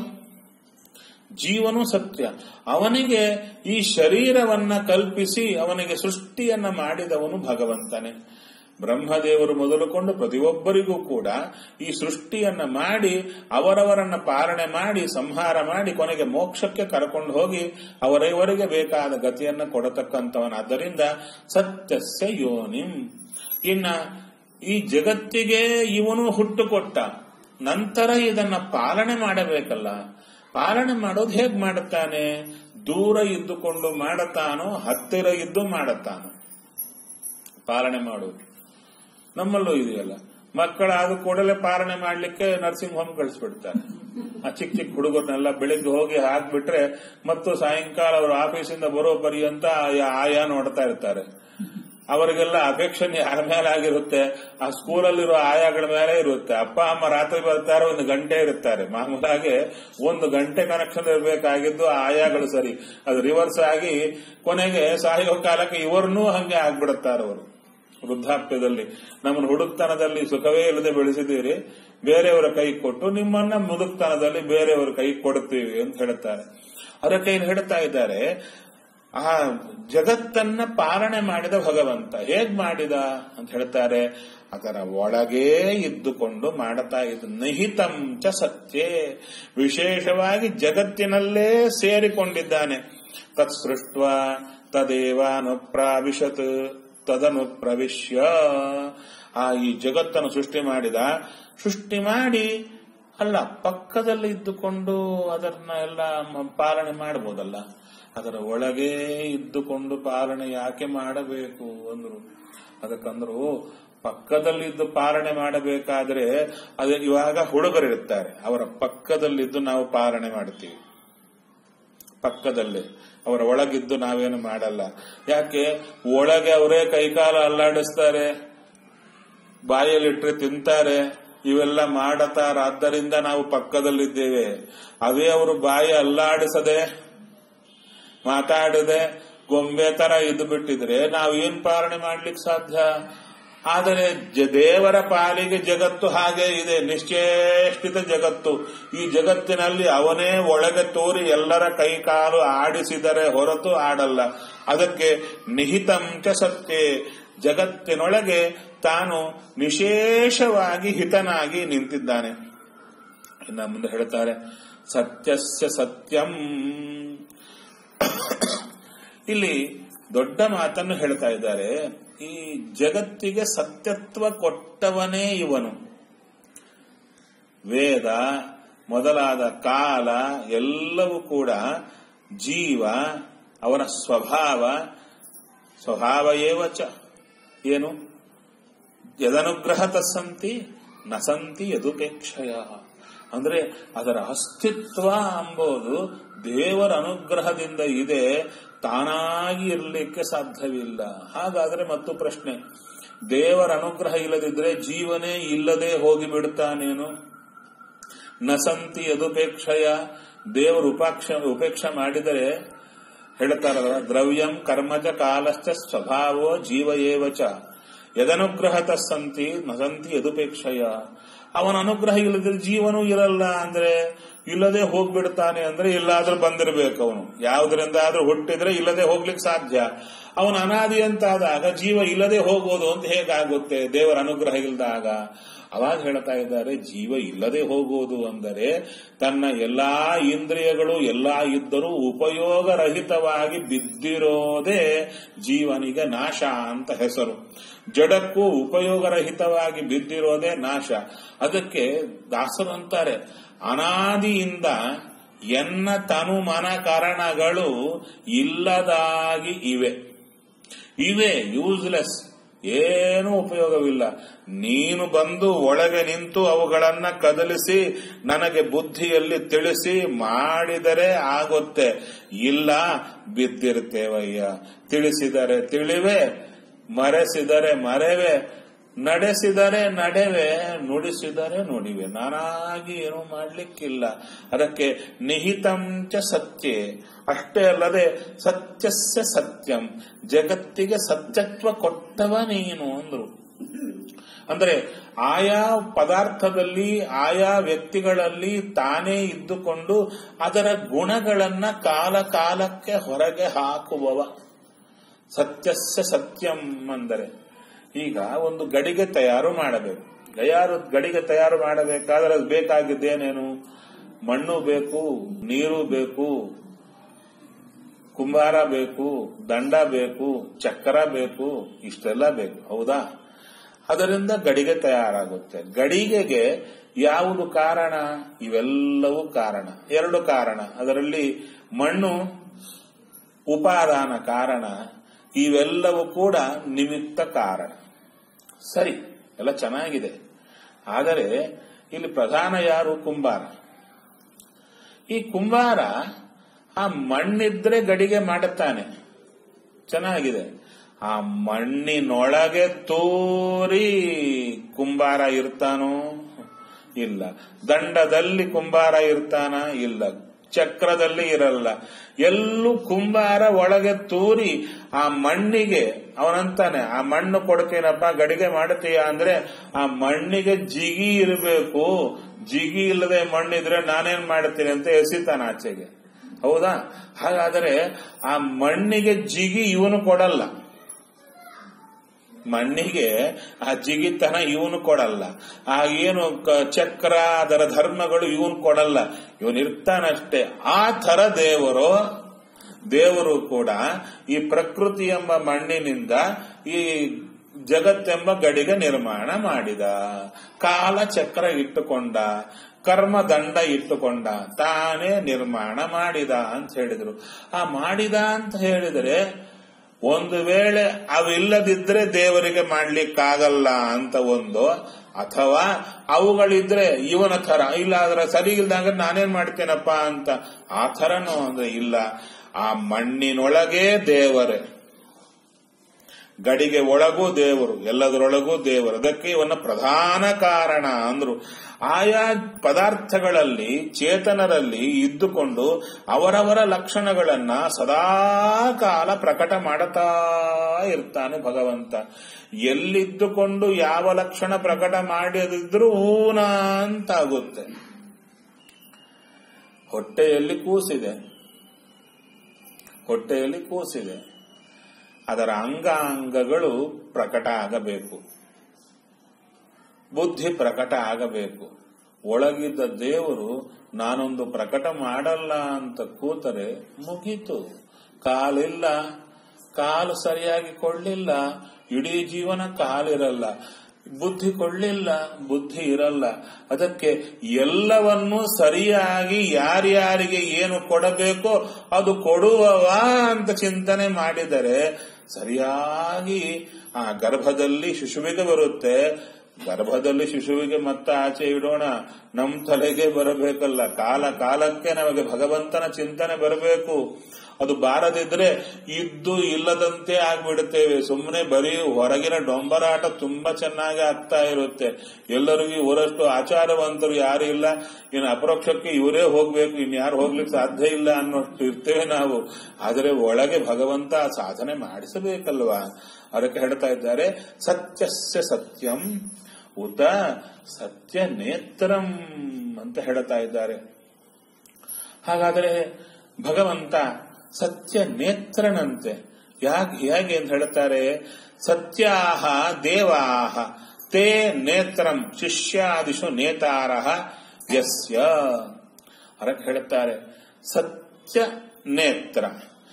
Speaker 1: ಜೀವನು ಸತ್ಯ ಅವನಿಗೆ ಈ ಶರೀರವನ್ನ ಕಲ್ಪಿಸಿ ಅವನಿಗೆ ಸೃಷ್ಟಿಯನ್ನ ಮಾಡಿದವನು ಭಗವಂತನೇ ಬ್ರಹ್ಮದೇವರು ಮೊದಲುಕೊಂಡು ಪ್ರತಿಯೊಬ್ಬರಿಗೂ ಕೂಡ ಈ ಸೃಷ್ಟಿಯನ್ನ ಮಾಡಿ ಅವರವರನ್ನ ಪಾಲನೆ ಮಾಡಿ ಸಂಹಾರ ಮಾಡಿ ಕೊನೆಗೆ ಮೋಕ್ಷಕ್ಕೆ ಕರ್ಕೊಂಡು ಹೋಗಿ ಅವರವರಿಗೆ ಬೇಕಾದ ಗತಿಯನ್ನ ಕೊಡತಕ್ಕಂಥವನಾದ್ದರಿಂದ ಸತ್ಯಸ್ಯ ಯೋನಿಂ ಇನ್ನ ಈ ಜಗತ್ತಿಗೆ ಇವನು ಹುಟ್ಟು ಕೊಟ್ಟ ನಂತರ ಇದನ್ನ ಪಾಲನೆ ಮಾಡಬೇಕಲ್ಲ ಪಾಲನೆ ಮಾಡೋದು ಹೇಗ್ ಮಾಡುತ್ತಾನೆ ದೂರ ಇದ್ದುಕೊಂಡು ಮಾಡತಾನೋ ಹತ್ತಿರ ಇದ್ದು ಮಾಡತಾನೋ ಪಾಲನೆ ಮಾಡುವುದು ನಮ್ಮಲ್ಲೂ ಇದೆಯಲ್ಲ ಮಕ್ಕಳಾದ ಕೂಡಲೇ ಪಾಲನೆ ಮಾಡ್ಲಿಕ್ಕೆ ನರ್ಸಿಂಗ್ ಹೋಮ್ ಕಳಿಸ್ಬಿಡ್ತಾರೆ ಆ ಚಿಕ್ಕ ಚಿಕ್ಕ ಹುಡುಗರನ್ನೆಲ್ಲ ಬೆಳಿಗ್ಗೆ ಹೋಗಿ ಹಾಕ್ಬಿಟ್ರೆ ಮತ್ತು ಸಾಯಂಕಾಲ ಅವರು ಆಫೀಸಿಂದ ಬರೋ ಪರ್ಯಂತ ಆಯಾ ನೋಡ್ತಾ ಇರ್ತಾರೆ ಅವರಿಗೆಲ್ಲ ಅಫೆಕ್ಷನ್ ಯಾರ ಮೇಲೆ ಆಗಿರುತ್ತೆ ಆ ಸ್ಕೂಲಲ್ಲಿರೋ ಆಯಾಗಳ ಮೇಲೆ ಇರುತ್ತೆ ಅಪ್ಪ ಅಮ್ಮ ರಾತ್ರಿ ಬರ್ತಾರೆ ಒಂದು ಗಂಟೆ ಇರುತ್ತಾರೆ ಮಾಮೂಲಾಗಿ ಒಂದು ಗಂಟೆ ಕನೆಕ್ಷನ್ ಇರಬೇಕಾಗಿದ್ದು ಆ ಆಯಾಗಳು ಸರಿ ಅದು ರಿವರ್ಸ್ ಆಗಿ ಕೊನೆಗೆ ಸಾಯೋ ಕಾಲಕ್ಕೆ ಇವರನ್ನೂ ಹಂಗೆ ಆಗ್ಬಿಡುತ್ತಾರೆ ಅವರು ವೃದ್ಧಾಪ್ಯದಲ್ಲಿ ನಮ್ಮನ್ನು ಹುಡುಕ್ತನದಲ್ಲಿ ಸುಖವೇ ಇಲ್ಲದೆ ಬೆಳೆಸಿದ್ದೀರಿ ಬೇರೆಯವರ ಕೈ ಕೊಟ್ಟು ನಿಮ್ಮನ್ನ ಮುದುಕ್ತನದಲ್ಲಿ ಬೇರೆಯವರ ಕೈ ಕೊಡುತ್ತೀವಿ ಅಂತ ಹೇಳುತ್ತಾರೆ ಅದಕ್ಕೆ ಏನು ಹೇಳ್ತಾ ಇದ್ದಾರೆ ಆ ಜಗತ್ತನ್ನ ಪಾಲನೆ ಮಾಡಿದ ಭಗವಂತ ಹೇಗ್ ಮಾಡಿದ ಅಂತ ಹೇಳ್ತಾರೆ ಅದರ ಒಳಗೇ ಇದ್ದುಕೊಂಡು ಮಾಡುತ್ತಾ ಇದ್ದು ನಿಹಿತಂ ಚ ಸತ್ಯೇ ವಿಶೇಷವಾಗಿ ಜಗತ್ತಿನಲ್ಲೇ ಸೇರಿಕೊಂಡಿದ್ದಾನೆ ತತ್ ಸೃಷ್ಟ ತದೇವಾನುಪ್ರಾವಿಶತ್ ತದನು ಪ್ರವಿಶ್ಯ ಆ ಈ ಜಗತ್ತನ್ನು ಸೃಷ್ಟಿ ಮಾಡಿದ ಸೃಷ್ಟಿ ಮಾಡಿ ಅಲ್ಲ ಪಕ್ಕದಲ್ಲಿ ಇದ್ದುಕೊಂಡು ಅದನ್ನ ಎಲ್ಲ ಮ- ಪಾಲನೆ ಮಾಡಬಹುದಲ್ಲ ಅದರ ಒಳಗೆ ಇದ್ದುಕೊಂಡು ಪಾಲನೆ ಯಾಕೆ ಮಾಡಬೇಕು ಅಂದ್ರು ಅದಕ್ಕಂದ್ರು ಪಕ್ಕದಲ್ಲಿದ್ದು ಪಾಲನೆ ಮಾಡಬೇಕಾದ್ರೆ ಅದು ಇವಾಗ ಹುಡುಗರಿರ್ತಾರೆ ಅವರ ಪಕ್ಕದಲ್ಲಿದ್ದು ನಾವು ಪಾಲನೆ ಮಾಡ್ತೀವಿ ಪಕ್ಕದಲ್ಲೇ ಅವರ ಒಳಗಿದ್ದು ನಾವೇನು ಮಾಡಲ್ಲ ಯಾಕೆ ಒಳಗೆ ಅವರೇ ಕೈಕಾಲ ಅಲ್ಲಾಡಿಸ್ತಾರೆ ಬಾಯಲ್ಲಿಟ್ರೆ ತಿಂತಾರೆ ಇವೆಲ್ಲ ಮಾಡತಾರಾದ್ದರಿಂದ ನಾವು ಪಕ್ಕದಲ್ಲಿದ್ದೇವೆ ಅದೇ ಅವರು ಬಾಯಿ ಅಲ್ಲಾಡಿಸದೆ ಮಾತಾಡದೆ ಗೊಂಬೆ ತರ ಇದ್ದು ಬಿಟ್ಟಿದ್ರೆ ನಾವು ಏನ್ ಪಾಲನೆ ಮಾಡ್ಲಿಕ್ಕೆ ಸಾಧ್ಯ ಆದರೆ ಜ- ದೇವರ ಪಾಲಿಗೆ ಜಗತ್ತು ಹಾಗೆ ಇದೆ ನಿಶ್ಚೇಷ್ಟಿತ ಜಗತ್ತು ಈ ಜಗತ್ತಿನಲ್ಲಿ ಅವನೇ ಒಳಗೆ ತೋರಿ ಎಲ್ಲರ ಕೈಕಾಲು ಆಡಿಸಿದರೆ ಹೊರತು ಆಡಲ್ಲ ಅದಕ್ಕೆ ನಿಹಿತಂಚ ಸತ್ಯೆ ಜಗತ್ತಿನೊಳಗೆ ತಾನು ವಿಶೇಷವಾಗಿ ಹಿತನಾಗಿ ನಿಂತಿದ್ದಾನೆ ಇನ್ನ ಮುಂದೆ ಹೇಳ್ತಾರೆ ಸತ್ಯಸ್ಯ ಸತ್ಯಂ ಇಲ್ಲಿ ದೊಡ್ಡ ಮಾತನ್ನು ಹೇಳ್ತಾ ಇದ್ದಾರೆ ಈ ಜಗತ್ತಿಗೆ ಸತ್ಯತ್ವ ಕೊಟ್ಟವನೇ ಇವನು ವೇದ ಮೊದಲಾದ ಕಾಲ ಎಲ್ಲವೂ ಕೂಡ ಜೀವ ಅವನ ಸ್ವಭಾವ ಸ್ವಭಾವ ಏವಚ ಏನು ಯದನುಗ್ರಹ ತಸ್ಸಂತಿ ನಸಂತಿ ಯದುಪೇಕ್ಷಯ ಅಂದ್ರೆ ಅದರ ಅಸ್ತಿತ್ವ ಎಂಬುದು ದೇವರ ಅನುಗ್ರಹದಿಂದ ಇದೆ ತಾನಾಗಿ ಇರಲಿಕ್ಕೆ ಸಾಧ್ಯವಿಲ್ಲ ಹಾಗಾದ್ರೆ ಮತ್ತು ಪ್ರಶ್ನೆ ದೇವರ ಅನುಗ್ರಹ ಇಲ್ಲದಿದ್ರೆ ಜೀವನೇ ಇಲ್ಲದೆ ಹೋಗಿ ಬಿಡುತ್ತಾನೇನು ನಸಂತಿ ಯದುಪೇಕ್ಷಯ ದೇವರು ಉಪಾಕ್ಷ ಉಪೇಕ್ಷ ಮಾಡಿದರೆ ಹೇಳ್ತಾರಲ್ಲ ದ್ರವ್ಯಂ ಕರ್ಮಜ ಕಾಲಶ್ಚ ಸ್ವಭಾವೋ ಜೀವ ಏವಚ ಯದನುಗ್ರಹ ತಸ್ಸಂತಿ ನಸಂತಿ ಯದುಪೇಕ್ಷಯ ಅವನ ಅನುಗ್ರಹ ಇಲ್ಲದ್ರೆ ಜೀವನೂ ಇರಲ್ಲ ಅಂದ್ರೆ ಇಲ್ಲದೆ ಹೋಗ್ಬಿಡ್ತಾನೆ ಅಂದ್ರೆ ಎಲ್ಲಾದ್ರೂ ಬಂದಿರಬೇಕು ಅವನು ಯಾವುದರಿಂದ ಆದ್ರೂ ಹುಟ್ಟಿದ್ರೆ ಇಲ್ಲದೆ ಹೋಗ್ಲಿಕ್ಕೆ ಸಾಧ್ಯ ಅವನ ಅನಾದಿ ಅಂತಾದಾಗ ಜೀವ ಇಲ್ಲದೆ ಹೋಗೋದು ಅಂತ ಹೇಗಾಗುತ್ತೆ ದೇವರ ಅನುಗ್ರಹ ಇಲ್ಲದಾಗ ಅವಾಗ ಹೇಳ್ತಾ ಇದ್ದಾರೆ ಜೀವ ಇಲ್ಲದೆ ಹೋಗುವುದು ಅಂದರೆ ತನ್ನ ಎಲ್ಲಾ ಇಂದ್ರಿಯಗಳು ಎಲ್ಲಾ ಇದ್ದರೂ ಉಪಯೋಗರಹಿತವಾಗಿ ಬಿದ್ದಿರೋದೇ ಜೀವನಿಗೆ ನಾಶ ಅಂತ ಹೆಸರು ಜಡಕ್ಕೂ ಉಪಯೋಗರಹಿತವಾಗಿ ಬಿದ್ದಿರೋದೇ ನಾಶ ಅದಕ್ಕೆ ದಾಸರಂತಾರೆ ಅನಾದಿಯಿಂದ ಎನ್ನ ತನು ಮನ ಕಾರಣಗಳು ಇಲ್ಲದಾಗಿ ಇವೆ ಇವೆ ಯೂಸ್ಲೆಸ್ ಏನೂ ಉಪಯೋಗವಿಲ್ಲ ನೀನು ಬಂದು ಒಳಗೆ ನಿಂತು ಅವುಗಳನ್ನ ಕದಲಿಸಿ ನನಗೆ ಬುದ್ಧಿಯಲ್ಲಿ ತಿಳಿಸಿ ಮಾಡಿದರೆ ಆಗುತ್ತೆ ಇಲ್ಲ ಬಿದ್ದಿರ್ತೇವಯ್ಯ ತಿಳಿಸಿದರೆ ತಿಳಿವೆ ಮರೆಸಿದರೆ ಮರೆವೆ ನಡೆಸಿದರೆ ನಡೆವೆ ನುಡಿಸಿದರೆ ನುಡಿವೆ ನಾನಾಗಿ ಏನು ಮಾಡ್ಲಿಕ್ಕಿಲ್ಲ ಅದಕ್ಕೆ ನಿಹಿತಂಚ ಸತ್ಯೆ ಅಷ್ಟೇ ಅಲ್ಲದೆ ಸತ್ಯಸ್ಯ ಸತ್ಯಂ ಜಗತ್ತಿಗೆ ಸತ್ಯತ್ವ ಕೊಟ್ಟವ ನೀನು ಅಂದ್ರು ಅಂದ್ರೆ ಆಯಾ ಪದಾರ್ಥದಲ್ಲಿ ಆಯಾ ವ್ಯಕ್ತಿಗಳಲ್ಲಿ ತಾನೇ ಇದ್ದುಕೊಂಡು ಅದರ ಗುಣಗಳನ್ನ ಕಾಲ ಕಾಲಕ್ಕೆ ಹೊರಗೆ ಹಾಕುವವ ಸತ್ಯಸ್ಯ ಸತ್ಯಂ ಅಂದರೆ ಈಗ ಒಂದು ಗಡಿಗೆ ತಯಾರು ಮಾಡಬೇಕು ಗಯಾರು ಗಡಿಗೆ ತಯಾರು ಮಾಡಬೇಕಾದ್ರೆ ಅದು ಬೇಕಾಗಿದ್ದೇನೇನು ಮಣ್ಣು ಬೇಕು ನೀರು ಬೇಕು ಕುಂಬಾರ ಬೇಕು ದಂಡ ಬೇಕು ಚಕ್ರ ಬೇಕು ಇಷ್ಟೆಲ್ಲ ಬೇಕು ಹೌದಾ ಅದರಿಂದ ಗಡಿಗೆ ತಯಾರಾಗುತ್ತೆ ಗಡಿಗೆಗೆ ಯಾವುದು ಕಾರಣ ಇವೆಲ್ಲವೂ ಕಾರಣ ಎರಡು ಕಾರಣ ಅದರಲ್ಲಿ ಮಣ್ಣು ಉಪಾದಾನ ಕಾರಣ ಇವೆಲ್ಲವೂ ಕೂಡ ನಿಮಿತ್ತ ಕಾರಣ ಸರಿ ಎಲ್ಲ ಚೆನ್ನಾಗಿದೆ ಆದರೆ ಇಲ್ಲಿ ಪ್ರಧಾನ ಯಾರು ಕುಂಬಾರ ಈ ಕುಂಬಾರ ಆ ಮಣ್ಣಿದ್ರೆ ಗಡಿಗೆ ಮಾಡುತ್ತಾನೆ ಚೆನ್ನಾಗಿದೆ ಆ ಮಣ್ಣಿನೊಳಗೆ ತೋರಿ ಕುಂಬಾರ ಇರ್ತಾನೋ ಇಲ್ಲ ದಂಡದಲ್ಲಿ ಕುಂಬಾರ ಇರ್ತಾನ ಇಲ್ಲ ಚಕ್ರದಲ್ಲಿ ಇರಲ್ಲ ಎಲ್ಲೂ ಕುಂಬಾರ ಒಳಗೆ ತೂರಿ ಆ ಮಣ್ಣಿಗೆ ಅವನಂತಾನೆ ಆ ಮಣ್ಣು ಕೊಡ್ತೀನಪ್ಪ ಗಡಿಗೆ ಮಾಡ್ತೀಯ ಅಂದ್ರೆ ಆ ಮಣ್ಣಿಗೆ ಜಿಗಿ ಇರಬೇಕು ಜಿಗಿ ಇಲ್ಲದೆ ಮಣ್ಣಿದ್ರೆ ನಾನೇನ್ ಮಾಡ್ತೀನಿ ಅಂತ ಎಸಿತಾನ ಆಚೆಗೆ ಹೌದಾ ಹಾಗಾದರೆ ಆ ಮಣ್ಣಿಗೆ ಜಿಗಿ ಇವನು ಕೊಡಲ್ಲ ಮಣ್ಣಿಗೆ ಆ ಜಿಗಿತನ ಇವನು ಕೊಡಲ್ಲ ಆ ಏನು ಕ- ಚಕ್ರ ಅದರ ಧರ್ಮಗಳು ಇವನು ಕೊಡಲ್ಲ ಇವನು ಇರ್ತಾನಷ್ಟೇ ಆ ತರ ದೇವರು ದೇವರು ಕೂಡ ಈ ಪ್ರಕೃತಿ ಎಂಬ ಮಣ್ಣಿನಿಂದ ಈ ಜಗತ್ತೆಂಬ ಗಡಿಗೆ ನಿರ್ಮಾಣ ಮಾಡಿದ ಕಾಲ ಚಕ್ರ ಇಟ್ಟುಕೊಂಡ ಕರ್ಮದಂಡ ಇಟ್ಟುಕೊಂಡ ತಾನೇ ನಿರ್ಮಾಣ ಮಾಡಿದ ಅಂತ ಹೇಳಿದ್ರು ಆ ಮಾಡಿದ ಅಂತ ಹೇಳಿದರೆ ಒಂದು ವೇಳೆ ಅವಿಲ್ಲದಿದ್ರೆ ದೇವರಿಗೆ ಮಾಡ್ಲಿಕ್ಕಾಗಲ್ಲ ಅಂತ ಒಂದು ಅಥವಾ ಅವುಗಳಿದ್ರೆ ಇವನ ಥರ ಇಲ್ಲ ಆದ್ರೆ ಸರಿ ಇಲ್ದಾಗ ನಾನೇನ್ ಮಾಡ್ತೇನಪ್ಪ ಅಂತ ಆ ಥರನೂ ಅಂದ್ರೆ ಇಲ್ಲ ಆ ಮಣ್ಣಿನೊಳಗೆ ದೇವರೇ ಗಡಿಗೆ ಒಳಗೂ ದೇವರು ಎಲ್ಲದರೊಳಗೂ ದೇವರು ಅದಕ್ಕೆ ಇವನ ಪ್ರಧಾನ ಕಾರಣ ಅಂದ್ರು ಆಯಾ ಪದಾರ್ಥಗಳಲ್ಲಿ ಚೇತನರಲ್ಲಿ ಇದ್ದುಕೊಂಡು ಅವರವರ ಲಕ್ಷಣಗಳನ್ನ ಸದಾ ಕಾಲ ಪ್ರಕಟ ಮಾಡುತ್ತಾ ಇರ್ತಾನೆ ಭಗವಂತ ಎಲ್ಲಿದ್ದುಕೊಂಡು ಯಾವ ಲಕ್ಷಣ ಪ್ರಕಟ ಮಾಡಿದಿದ್ರೂ ಊನ ಅಂತಾಗುತ್ತೆ ಹೊಟ್ಟೆಯಲ್ಲಿ ಕೂಸಿದೆ ಹೊಟ್ಟೆಯಲ್ಲಿ ಕೂಸಿದೆ ಅದರ ಅಂಗಾಂಗಗಳು ಪ್ರಕಟ ಆಗಬೇಕು ಬುದ್ಧಿ ಪ್ರಕಟ ಆಗಬೇಕು ಒಳಗಿದ್ದ ದೇವರು ನಾನೊಂದು ಪ್ರಕಟ ಮಾಡಲ್ಲ ಅಂತ ಕೂತರೆ ಮುಗೀತು ಕಾಲಿಲ್ಲ ಕಾಲು ಸರಿಯಾಗಿ ಕೊಳ್ಳಿಲ್ಲ ಇಡೀ ಜೀವನ ಕಾಲಿರಲ್ಲ ಬುದ್ಧಿ ಕೊಳ್ಳಿಲ್ಲ ಬುದ್ಧಿ ಇರಲ್ಲ ಅದಕ್ಕೆ ಎಲ್ಲವನ್ನೂ ಸರಿಯಾಗಿ ಯಾರ್ಯಾರಿಗೆ ಏನು ಕೊಡಬೇಕೋ ಅದು ಕೊಡುವವ ಅಂತ ಚಿಂತನೆ ಮಾಡಿದರೆ ಸರಿಯಾಗಿ ಆ ಗರ್ಭದಲ್ಲಿ ಶಿಶುವಿಗೆ ಬರುತ್ತೆ ಗರ್ಭದಲ್ಲಿ ಶಿಶುವಿಗೆ ಮತ್ತೆ ಆಚೆ ಇಡೋಣ ನಮ್ ತಲೆಗೆ ಬರಬೇಕಲ್ಲ ಕಾಲ ಕಾಲಕ್ಕೆ ನಮಗೆ ಭಗವಂತನ ಚಿಂತನೆ ಬರಬೇಕು ಅದು ಬಾರದಿದ್ರೆ ಇದ್ದು ಇಲ್ಲದಂತೆ ಆಗ್ಬಿಡುತ್ತೇವೆ ಸುಮ್ಮನೆ ಬರೀ ಹೊರಗಿನ ಡೊಂಬರಾಟ ತುಂಬಾ ಚೆನ್ನಾಗಿ ಆಗ್ತಾ ಇರುತ್ತೆ ಎಲ್ಲರಿಗೂ ಇವರಷ್ಟು ಆಚಾರವಂತರು ಯಾರು ಇಲ್ಲ ಇನ್ನು ಅಪರೋಕ್ಷಕ್ಕೆ ಇವರೇ ಹೋಗ್ಬೇಕು ಇನ್ಯಾರು ಹೋಗ್ಲಿಕ್ಕೆ ಸಾಧ್ಯ ಇಲ್ಲ ಅನ್ನೋಷ್ಟು ಇರ್ತೇವೆ ನಾವು ಆದರೆ ಒಳಗೆ ಭಗವಂತ ಸಾಧನೆ ಮಾಡಿಸಬೇಕಲ್ವಾ ಅದಕ್ಕೆ ಹೇಳ್ತಾ ಇದ್ದಾರೆ ಸತ್ಯಸ್ಯ ಸತ್ಯಂ ಉತ ಸತ್ಯ ನೇತ್ರಂ ಅಂತ ಹೇಳ್ತಾ ಇದ್ದಾರೆ ಹಾಗಾದರೆ ಭಗವಂತ ಸತ್ಯ ನೇತ್ರನಂತೆ ಯಾಕೆ ಹೇಗೆ ಅಂತ ಹೇಳ್ತಾರೆ ಸತ್ಯಾಹ ದೇವಾಹ ತೇ ನೇತ್ರಂ ಶಿಷ್ಯಾದಿಶು ನೇತಾರಹ ಯಸ್ಯ ಅದಕ್ಕೆ ಹೇಳುತ್ತಾರೆ ಸತ್ಯ ನೇತ್ರ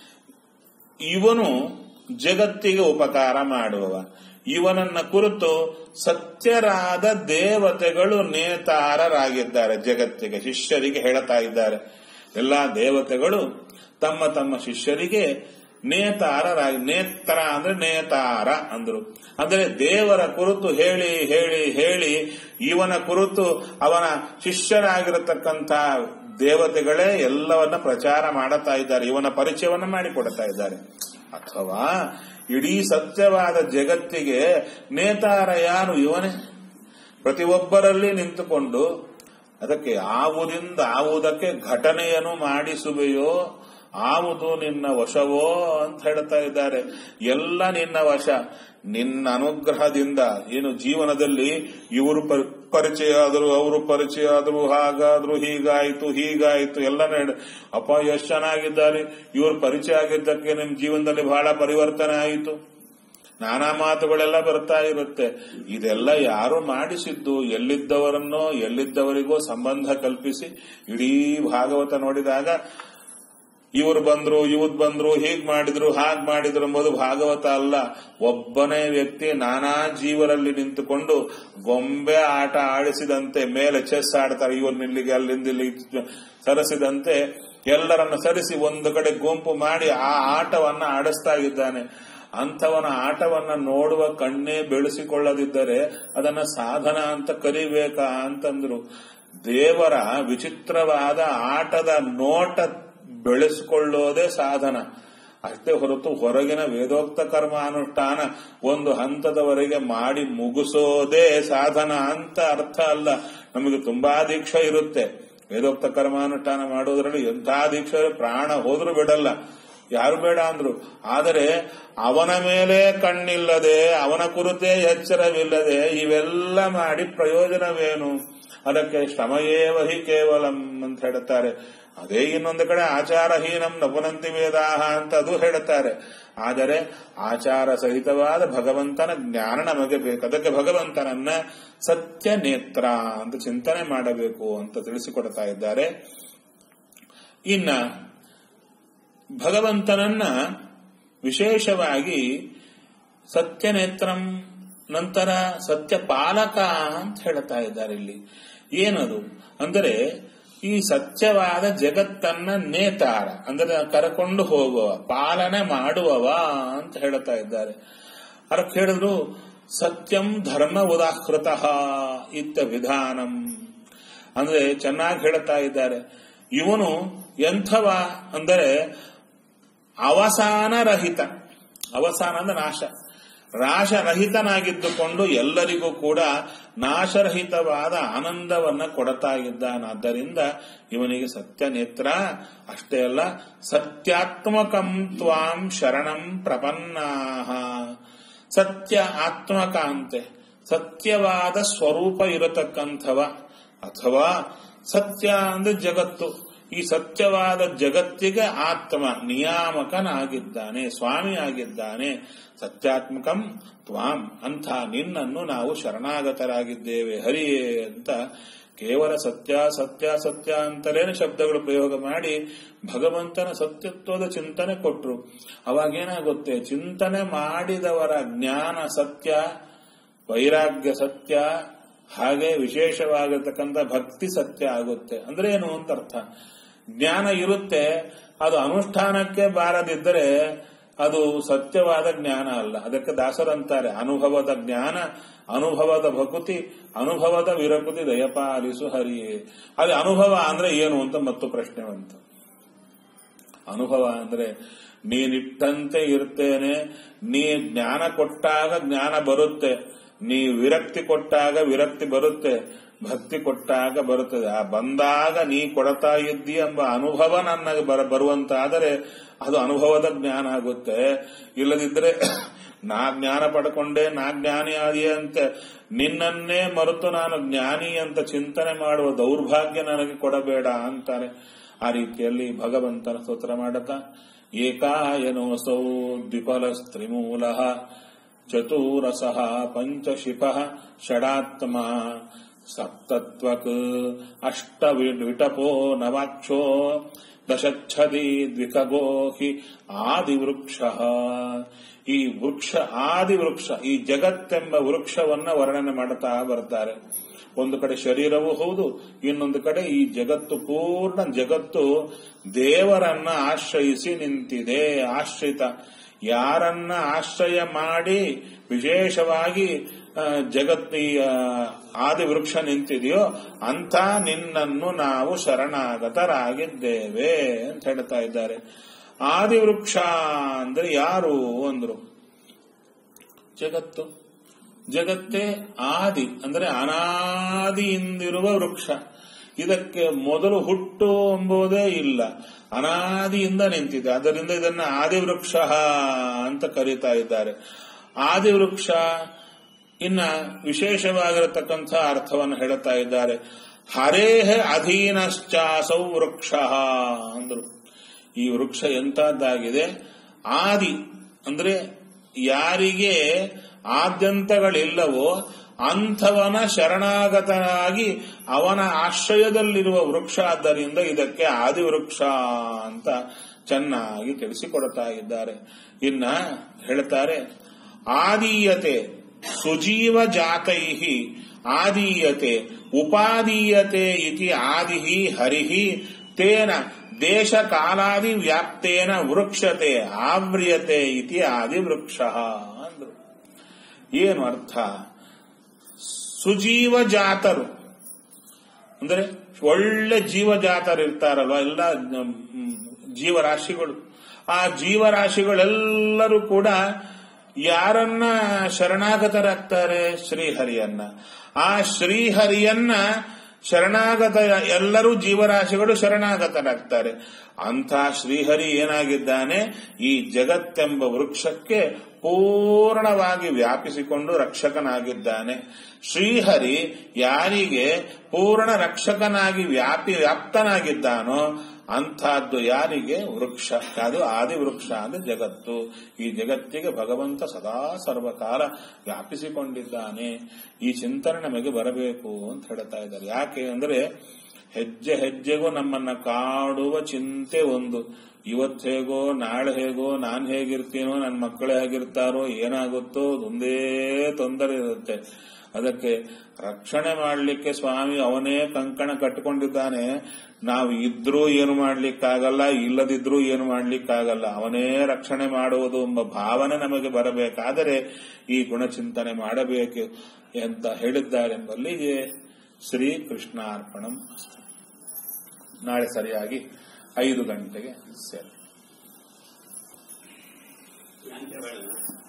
Speaker 1: ಇವನು ಜಗತ್ತಿಗೆ ಉಪಕಾರ ಮಾಡುವವ ಇವನನ್ನ ಕುರಿತು ಸತ್ಯರಾದ ದೇವತೆಗಳು ನೇತಾರರಾಗಿದ್ದಾರೆ ಜಗತ್ತಿಗೆ ಶಿಷ್ಯರಿಗೆ ಹೇಳ್ತಾ ಇದ್ದಾರೆ ಎಲ್ಲಾ ದೇವತೆಗಳು ತಮ್ಮ ತಮ್ಮ ಶಿಷ್ಯರಿಗೆ ನೇತಾರರಾಗಿ ನೇತ್ರ ಅಂದ್ರೆ ನೇತಾರ ಅಂದ್ರು ಅಂದ್ರೆ ದೇವರ ಕುರಿತು ಹೇಳಿ ಹೇಳಿ ಹೇಳಿ ಇವನ ಕುರಿತು ಅವನ ಶಿಷ್ಯರಾಗಿರತಕ್ಕಂಥ ದೇವತೆಗಳೇ ಎಲ್ಲವನ್ನ ಪ್ರಚಾರ ಮಾಡುತ್ತಾ ಇದ್ದಾರೆ ಇವನ ಪರಿಚಯವನ್ನ ಮಾಡಿಕೊಡ್ತಾ ಇದ್ದಾರೆ ಅಥವಾ ಇಡೀ ಸತ್ಯವಾದ ಜಗತ್ತಿಗೆ ನೇತಾರ ಯಾರು ಇವನೇ ಪ್ರತಿಯೊಬ್ಬರಲ್ಲಿ ನಿಂತುಕೊಂಡು ಅದಕ್ಕೆ ಆವುದಿಂದ ಆವುದಕ್ಕೆ ಘಟನೆಯನ್ನು ಮಾಡಿಸುವೆಯೋ ಆವುದು ನಿನ್ನ ವಶವೋ ಅಂತ ಹೇಳ್ತಾ ಇದ್ದಾರೆ ಎಲ್ಲ ನಿನ್ನ ವಶ ನಿನ್ನ ಅನುಗ್ರಹದಿಂದ ಏನು ಜೀವನದಲ್ಲಿ ಇವರು ಪರಿಚಯ ಆದರು ಅವರು ಪರಿಚಯ ಆದರು ಹಾಗಾದ್ರು ಹೀಗಾಯ್ತು ಹೀಗಾಯ್ತು ಎಲ್ಲ ಅಪ್ಪ ಎಷ್ಟು ಚೆನ್ನಾಗಿದ್ದಾರೆ ಇವರು ಪರಿಚಯ ಆಗಿದ್ದಕ್ಕೆ ನಿಮ್ ಜೀವನದಲ್ಲಿ ಬಹಳ ಪರಿವರ್ತನೆ ಆಯಿತು ನಾನಾ ಮಾತುಗಳೆಲ್ಲ ಬರ್ತಾ ಇರುತ್ತೆ ಇದೆಲ್ಲ ಯಾರು ಮಾಡಿಸಿದ್ದು ಎಲ್ಲಿದ್ದವರನ್ನೋ ಎಲ್ಲಿದ್ದವರಿಗೋ ಸಂಬಂಧ ಕಲ್ಪಿಸಿ ಇಡೀ ಭಾಗವತ ನೋಡಿದಾಗ ಇವರು ಬಂದ್ರು ಇವ್ರು ಬಂದ್ರು ಹೀಗ್ ಮಾಡಿದ್ರು ಹಾಗ್ ಮಾಡಿದ್ರು ಎಂಬುದು ಭಾಗವತ ಅಲ್ಲ ಒಬ್ಬನೇ ವ್ಯಕ್ತಿ ನಾನಾ ಜೀವರಲ್ಲಿ ನಿಂತುಕೊಂಡು ಗೊಂಬೆ ಆಟ ಆಡಿಸಿದಂತೆ ಮೇಲೆ ಚೆಸ್ ಆಡ್ತಾರೆ ಇವ್ರನ್ನ ಇಲ್ಲಿಗೆ ಅಲ್ಲಿಂದ ಇಲ್ಲಿಗೆ ಸರಿಸಿದಂತೆ ಎಲ್ಲರನ್ನ ಸರಿಸಿ ಒಂದು ಕಡೆ ಗುಂಪು ಮಾಡಿ ಆ ಆಟವನ್ನ ಆಡಿಸ್ತಾ ಇದ್ದಾನೆ ಅಂಥವನ ಆಟವನ್ನ ನೋಡುವ ಕಣ್ಣೇ ಬೆಳೆಸಿಕೊಳ್ಳದಿದ್ದರೆ ಅದನ್ನ ಸಾಧನ ಅಂತ ಕರಿಬೇಕಾ ಅಂತಂದ್ರು ದೇವರ ವಿಚಿತ್ರವಾದ ಆಟದ ನೋಟ ಬೆಳೆಸಿಕೊಳ್ಳೋದೇ ಸಾಧನ ಅಷ್ಟೇ ಹೊರತು ಹೊರಗಿನ ವೇದೋಕ್ತ ಕರ್ಮ ಅನುಷ್ಠಾನ ಒಂದು ಹಂತದವರೆಗೆ ಮಾಡಿ ಮುಗಿಸೋದೇ ಸಾಧನ ಅಂತ ಅರ್ಥ ಅಲ್ಲ ನಮಗೆ ತುಂಬಾ ದೀಕ್ಷೆ ಇರುತ್ತೆ ವೇದೋಕ್ತ ಕರ್ಮಾನುಷ್ಠಾನ ಮಾಡೋದ್ರಲ್ಲಿ ಎಂಥ ದೀಕ್ಷೆ ಪ್ರಾಣ ಹೋದ್ರೂ ಬಿಡಲ್ಲ ಯಾರು ಬೇಡ ಅಂದ್ರು ಆದರೆ ಅವನ ಮೇಲೆ ಕಣ್ಣಿಲ್ಲದೆ ಅವನ ಕುರಿತೇ ಎಚ್ಚರವಿಲ್ಲದೆ ಇವೆಲ್ಲ ಮಾಡಿ ಪ್ರಯೋಜನವೇನು ಅದಕ್ಕೆ ಶ್ರಮಯೇವ ಹಿ ಕೇವಲಂ ಅಂತ ಹೇಳುತ್ತಾರೆ ಅದೇ ಇನ್ನೊಂದು ಕಡೆ ಆಚಾರಹೀನಂ ನಪುನಂತಿ ವೇದಾಹ ಅಂತ ಅದು ಹೇಳುತ್ತಾರೆ ಆದರೆ ಆಚಾರ ಸಹಿತವಾದ ಭಗವಂತನ ಜ್ಞಾನ ನಮಗೆ ಬೇಕು ಅದಕ್ಕೆ ಭಗವಂತನನ್ನ ಸತ್ಯ ನೇತ್ರ ಅಂತ ಚಿಂತನೆ ಮಾಡಬೇಕು ಅಂತ ತಿಳಿಸಿಕೊಡ್ತಾ ಇದ್ದಾರೆ ಇನ್ನ ಭಗವಂತನನ್ನ ವಿಶೇಷವಾಗಿ ಸತ್ಯನೇತ್ರಂ ನಂತರ ಸತ್ಯ ಪಾಲಕ ಅಂತ ಹೇಳ್ತಾ ಇದ್ದಾರೆ ಇಲ್ಲಿ ಏನದು ಅಂದರೆ ಈ ಸತ್ಯವಾದ ಜಗತ್ತನ್ನ ನೇತಾರ ಅಂದ್ರೆ ಕರಕೊಂಡು ಹೋಗುವ ಪಾಲನೆ ಮಾಡುವವ ಅಂತ ಹೇಳ್ತಾ ಇದ್ದಾರೆ ಅದಕ್ಕೆ ಹೇಳಿದ್ರು ಸತ್ಯಂ ಧರ್ಮ ಉದಾಹೃತ ಇತ್ತ ವಿಧಾನಂ ಅಂದ್ರೆ ಚೆನ್ನಾಗಿ ಹೇಳ್ತಾ ಇದ್ದಾರೆ ಇವನು ಎಂಥವ ಅಂದರೆ ಅವಸಾನರಹಿತ ಅವಸಾನ ಅಂದ್ರೆ ನಾಶ ನಾಶರಹಿತನಾಗಿದ್ದುಕೊಂಡು ಎಲ್ಲರಿಗೂ ಕೂಡ ನಾಶರಹಿತವಾದ ಆನಂದವನ್ನ ಕೊಡ್ತಾ ಇದ್ದಾನಾದ್ದರಿಂದ ಇವನಿಗೆ ಸತ್ಯ ನೇತ್ರ ಅಷ್ಟೇ ಅಲ್ಲ ಸತ್ಯಾತ್ಮಕಂ ತ್ವಾಂ ಶರಣಂ ಪ್ರಪನ್ನಾಹ ಸತ್ಯ ಆತ್ಮಕಾಂತೆ ಸತ್ಯವಾದ ಸ್ವರೂಪ ಇರತಕ್ಕಂಥವ ಅಥವಾ ಸತ್ಯ ಅಂದ್ರೆ ಜಗತ್ತು ಈ ಸತ್ಯವಾದ ಜಗತ್ತಿಗೆ ಆತ್ಮ ನಿಯಾಮಕನಾಗಿದ್ದಾನೆ ಸ್ವಾಮಿ ಆಗಿದ್ದಾನೆ ಸತ್ಯಾತ್ಮಕಂ ತ್ವಾಂ ಅಂಥ ನಿನ್ನನ್ನು ನಾವು ಶರಣಾಗತರಾಗಿದ್ದೇವೆ ಹರಿಯೇ ಅಂತ ಕೇವಲ ಸತ್ಯ ಸತ್ಯ ಸತ್ಯ ಅಂತಲೇನೆ ಶಬ್ದಗಳು ಪ್ರಯೋಗ ಮಾಡಿ ಭಗವಂತನ ಸತ್ಯತ್ವದ ಚಿಂತನೆ ಕೊಟ್ರು ಅವಾಗೇನಾಗುತ್ತೆ ಚಿಂತನೆ ಮಾಡಿದವರ ಜ್ಞಾನ ಸತ್ಯ ವೈರಾಗ್ಯ ಸತ್ಯ ಹಾಗೆ ವಿಶೇಷವಾಗಿರ್ತಕ್ಕಂಥ ಭಕ್ತಿ ಸತ್ಯ ಆಗುತ್ತೆ ಅಂದ್ರೆ ಏನು ಅಂತ ಅರ್ಥ ಜ್ಞಾನ ಇರುತ್ತೆ ಅದು ಅನುಷ್ಠಾನಕ್ಕೆ ಬಾರದಿದ್ದರೆ ಅದು ಸತ್ಯವಾದ ಜ್ಞಾನ ಅಲ್ಲ ಅದಕ್ಕೆ ದಾಸರಂತಾರೆ ಅನುಭವದ ಜ್ಞಾನ ಅನುಭವದ ಭಕುತಿ ಅನುಭವದ ವಿರಕುತಿ ದಯಪಾಲಿಸು ಹರಿಯೇ ಅದು ಅನುಭವ ಅಂದ್ರೆ ಏನು ಅಂತ ಮತ್ತು ಪ್ರಶ್ನೆ ಬಂತು ಅನುಭವ ಅಂದ್ರೆ ನೀನಿಟ್ಟಂತೆ ಇರ್ತೇನೆ ನೀ ಜ್ಞಾನ ಕೊಟ್ಟಾಗ ಜ್ಞಾನ ಬರುತ್ತೆ ನೀ ವಿರಕ್ತಿ ಕೊಟ್ಟಾಗ ವಿರಕ್ತಿ ಬರುತ್ತೆ ಭಕ್ತಿ ಕೊಟ್ಟಾಗ ಬರುತ್ತದೆ ಆ ಬಂದಾಗ ನೀ ಕೊಡ್ತಾ ಇದ್ದಿ ಎಂಬ ಅನುಭವ ನನ್ನ ಬರ ಬರುವಂತಾದರೆ ಅದು ಅನುಭವದ ಜ್ಞಾನ ಆಗುತ್ತೆ ಇಲ್ಲದಿದ್ರೆ ನಾ ಜ್ಞಾನ ಪಡ್ಕೊಂಡೆ ನಾ ಜ್ಞಾನಿ ಆದಿಯೇ ಅಂತ ನಿನ್ನನ್ನೇ ಮರೆತು ನಾನು ಜ್ಞಾನಿ ಅಂತ ಚಿಂತನೆ ಮಾಡುವ ದೌರ್ಭಾಗ್ಯ ನನಗೆ ಕೊಡಬೇಡ ಅಂತಾರೆ ಆ ರೀತಿಯಲ್ಲಿ ಭಗವಂತನ ಸ್ತೋತ್ರ ಮಾಡತ ಏಕಾಯನೋಸೌ ದ್ವಿಫಲ ಸ್ತ್ರಿಮೂಲ ಚತುರಸ ಪಂಚಶಿಪ ಷಡಾತ್ಮ ಸಪ್ತತ್ವಕ್ ಅಷ್ಟ ವಿಟಪೋ ನವಾಕ್ಷೋ ದಶಚ್ಛದಿ ದ್ವಿಕಗೋ ಹಿ ಆದಿವೃಕ್ಷ ಈ ವೃಕ್ಷ ಆದಿವೃಕ್ಷ ಈ ಜಗತ್ತೆಂಬ ವೃಕ್ಷವನ್ನ ವರ್ಣನೆ ಮಾಡುತ್ತಾ ಬರ್ತಾರೆ ಒಂದು ಕಡೆ ಶರೀರವೂ ಹೌದು ಇನ್ನೊಂದು ಕಡೆ ಈ ಜಗತ್ತು ಪೂರ್ಣ ಜಗತ್ತು ದೇವರನ್ನ ಆಶ್ರಯಿಸಿ ನಿಂತಿದೆ ಆಶ್ರಿತ ಯಾರನ್ನ ಆಶ್ರಯ ಮಾಡಿ ವಿಶೇಷವಾಗಿ ಜಗತ್ ಈ ಆದಿ ವೃಕ್ಷ ನಿಂತಿದೆಯೋ ಅಂತ ನಿನ್ನನ್ನು ನಾವು ಶರಣಾಗತರಾಗಿದ್ದೇವೆ ಅಂತ ಹೇಳ್ತಾ ಇದ್ದಾರೆ ಆದಿ ವೃಕ್ಷ ಅಂದ್ರೆ ಯಾರು ಅಂದ್ರು ಜಗತ್ತು ಜಗತ್ತೇ ಆದಿ ಅಂದ್ರೆ ಅನಾದಿಯಿಂದಿರುವ ವೃಕ್ಷ ಇದಕ್ಕೆ ಮೊದಲು ಹುಟ್ಟು ಎಂಬುದೇ ಇಲ್ಲ ಅನಾದಿಯಿಂದ ನಿಂತಿದೆ ಆದ್ದರಿಂದ ಇದನ್ನ ಆದಿವೃಕ್ಷ ಅಂತ ಕರೀತಾ ಇದ್ದಾರೆ ಆದಿವೃಕ್ಷ ಇನ್ನ ವಿಶೇಷವಾಗಿರತಕ್ಕಂಥ ಅರ್ಥವನ್ನು ಹೇಳುತ್ತಾ ಇದ್ದಾರೆ ಹರೇಹ ಅಧೀನಶ್ಚಾಸೌ ವೃಕ್ಷ ಅಂದ್ರು ಈ ವೃಕ್ಷ ಎಂತಹದ್ದಾಗಿದೆ ಆದಿ ಅಂದ್ರೆ ಯಾರಿಗೆ ಆದ್ಯಂತಗಳಿಲ್ಲವೋ ಅಂಥವನ ಶರಣಾಗತನಾಗಿ ಅವನ ಆಶ್ರಯದಲ್ಲಿರುವ ವೃಕ್ಷ ಆದ್ದರಿಂದ ಇದಕ್ಕೆ ಆದಿವೃಕ್ಷ ಅಂತ ಚೆನ್ನಾಗಿ ತಿಳಿಸಿಕೊಡ್ತಾ ಇದ್ದಾರೆ ಇನ್ನ ಹೇಳ್ತಾರೆ ಆದೀಯತೆ ಸುಜೀವ ಜಾತೈ ಆದೀಯತೆ ಉಪಾದೀಯತೆ ಇತಿ ಆದಿ ಹರಿ ತೇನ ದೇಶ ಕಾಲಾದಿ ವ್ಯಾಪ್ತೇನ ವೃಕ್ಷತೆ ಆವ್ರಿಯತೆ ಇತಿ ಆದಿ ವೃಕ್ಷ ಅಂದ್ರು ಏನು ಅರ್ಥ ಸುಜೀವ ಜಾತರು ಅಂದ್ರೆ ಒಳ್ಳೆ ಜೀವಜಾತರು ಇರ್ತಾರಲ್ವ ಎಲ್ಲ ಜೀವರಾಶಿಗಳು ಆ ಜೀವರಾಶಿಗಳೆಲ್ಲರೂ ಕೂಡ ಯಾರನ್ನ ಶರಣಾಗತರಾಗ್ತಾರೆ ಶ್ರೀಹರಿಯನ್ನ ಆ ಶ್ರೀಹರಿಯನ್ನ ಶರಣಾಗತ ಎಲ್ಲರೂ ಜೀವರಾಶಿಗಳು ಶರಣಾಗತರಾಗ್ತಾರೆ ಅಂಥ ಶ್ರೀಹರಿ ಏನಾಗಿದ್ದಾನೆ ಈ ಜಗತ್ತೆಂಬ ವೃಕ್ಷಕ್ಕೆ ಪೂರ್ಣವಾಗಿ ವ್ಯಾಪಿಸಿಕೊಂಡು ರಕ್ಷಕನಾಗಿದ್ದಾನೆ ಶ್ರೀಹರಿ ಯಾರಿಗೆ ಪೂರ್ಣ ರಕ್ಷಕನಾಗಿ ವ್ಯಾಪಿ ವ್ಯಾಪ್ತನಾಗಿದ್ದಾನೋ ಅಂಥದ್ದು ಯಾರಿಗೆ ವೃಕ್ಷ ಅದು ಆದಿ ವೃಕ್ಷ ಅಂದ್ರೆ ಜಗತ್ತು ಈ ಜಗತ್ತಿಗೆ ಭಗವಂತ ಸದಾ ಸರ್ವಕಾಲ ವ್ಯಾಪಿಸಿಕೊಂಡಿದ್ದಾನೆ ಈ ಚಿಂತನೆ ನಮಗೆ ಬರಬೇಕು ಅಂತ ಹೇಳ್ತಾ ಇದ್ದಾರೆ ಯಾಕೆ ಅಂದ್ರೆ ಹೆಜ್ಜೆ ಹೆಜ್ಜೆಗೂ ನಮ್ಮನ್ನ ಕಾಡುವ ಚಿಂತೆ ಒಂದು ಇವತ್ತು ಹೇಗೋ ನಾಳೆ ಹೇಗೋ ನಾನ್ ಹೇಗಿರ್ತೀನೋ ನನ್ನ ಮಕ್ಕಳೇ ಹೇಗಿರ್ತಾರೋ ಏನಾಗುತ್ತೋ ಒಂದೇ ತೊಂದರೆ ಇರುತ್ತೆ ಅದಕ್ಕೆ ರಕ್ಷಣೆ ಮಾಡಲಿಕ್ಕೆ ಸ್ವಾಮಿ ಅವನೇ ಕಂಕಣ ಕಟ್ಟಿಕೊಂಡಿದ್ದಾನೆ ನಾವು ಇದ್ರೂ ಏನು ಮಾಡ್ಲಿಕ್ಕಾಗಲ್ಲ ಇಲ್ಲದಿದ್ರೂ ಏನು ಮಾಡ್ಲಿಕ್ಕಾಗಲ್ಲ ಅವನೇ ರಕ್ಷಣೆ ಮಾಡುವುದು ಎಂಬ ಭಾವನೆ ನಮಗೆ ಬರಬೇಕಾದರೆ ಈ ಗುಣಚಿಂತನೆ ಮಾಡಬೇಕು ಅಂತ ಹೇಳಿದ್ದಾರೆಂಬಲ್ಲಿಗೆ ಶ್ರೀ ಕೃಷ್ಣಾರ್ಪಣಂ ನಾಳೆ ಸರಿಯಾಗಿ ಐದು ಗಂಟೆಗೆ ಸೇರಿ
Speaker 2: ಶಾಂತಿ ಬೇಡ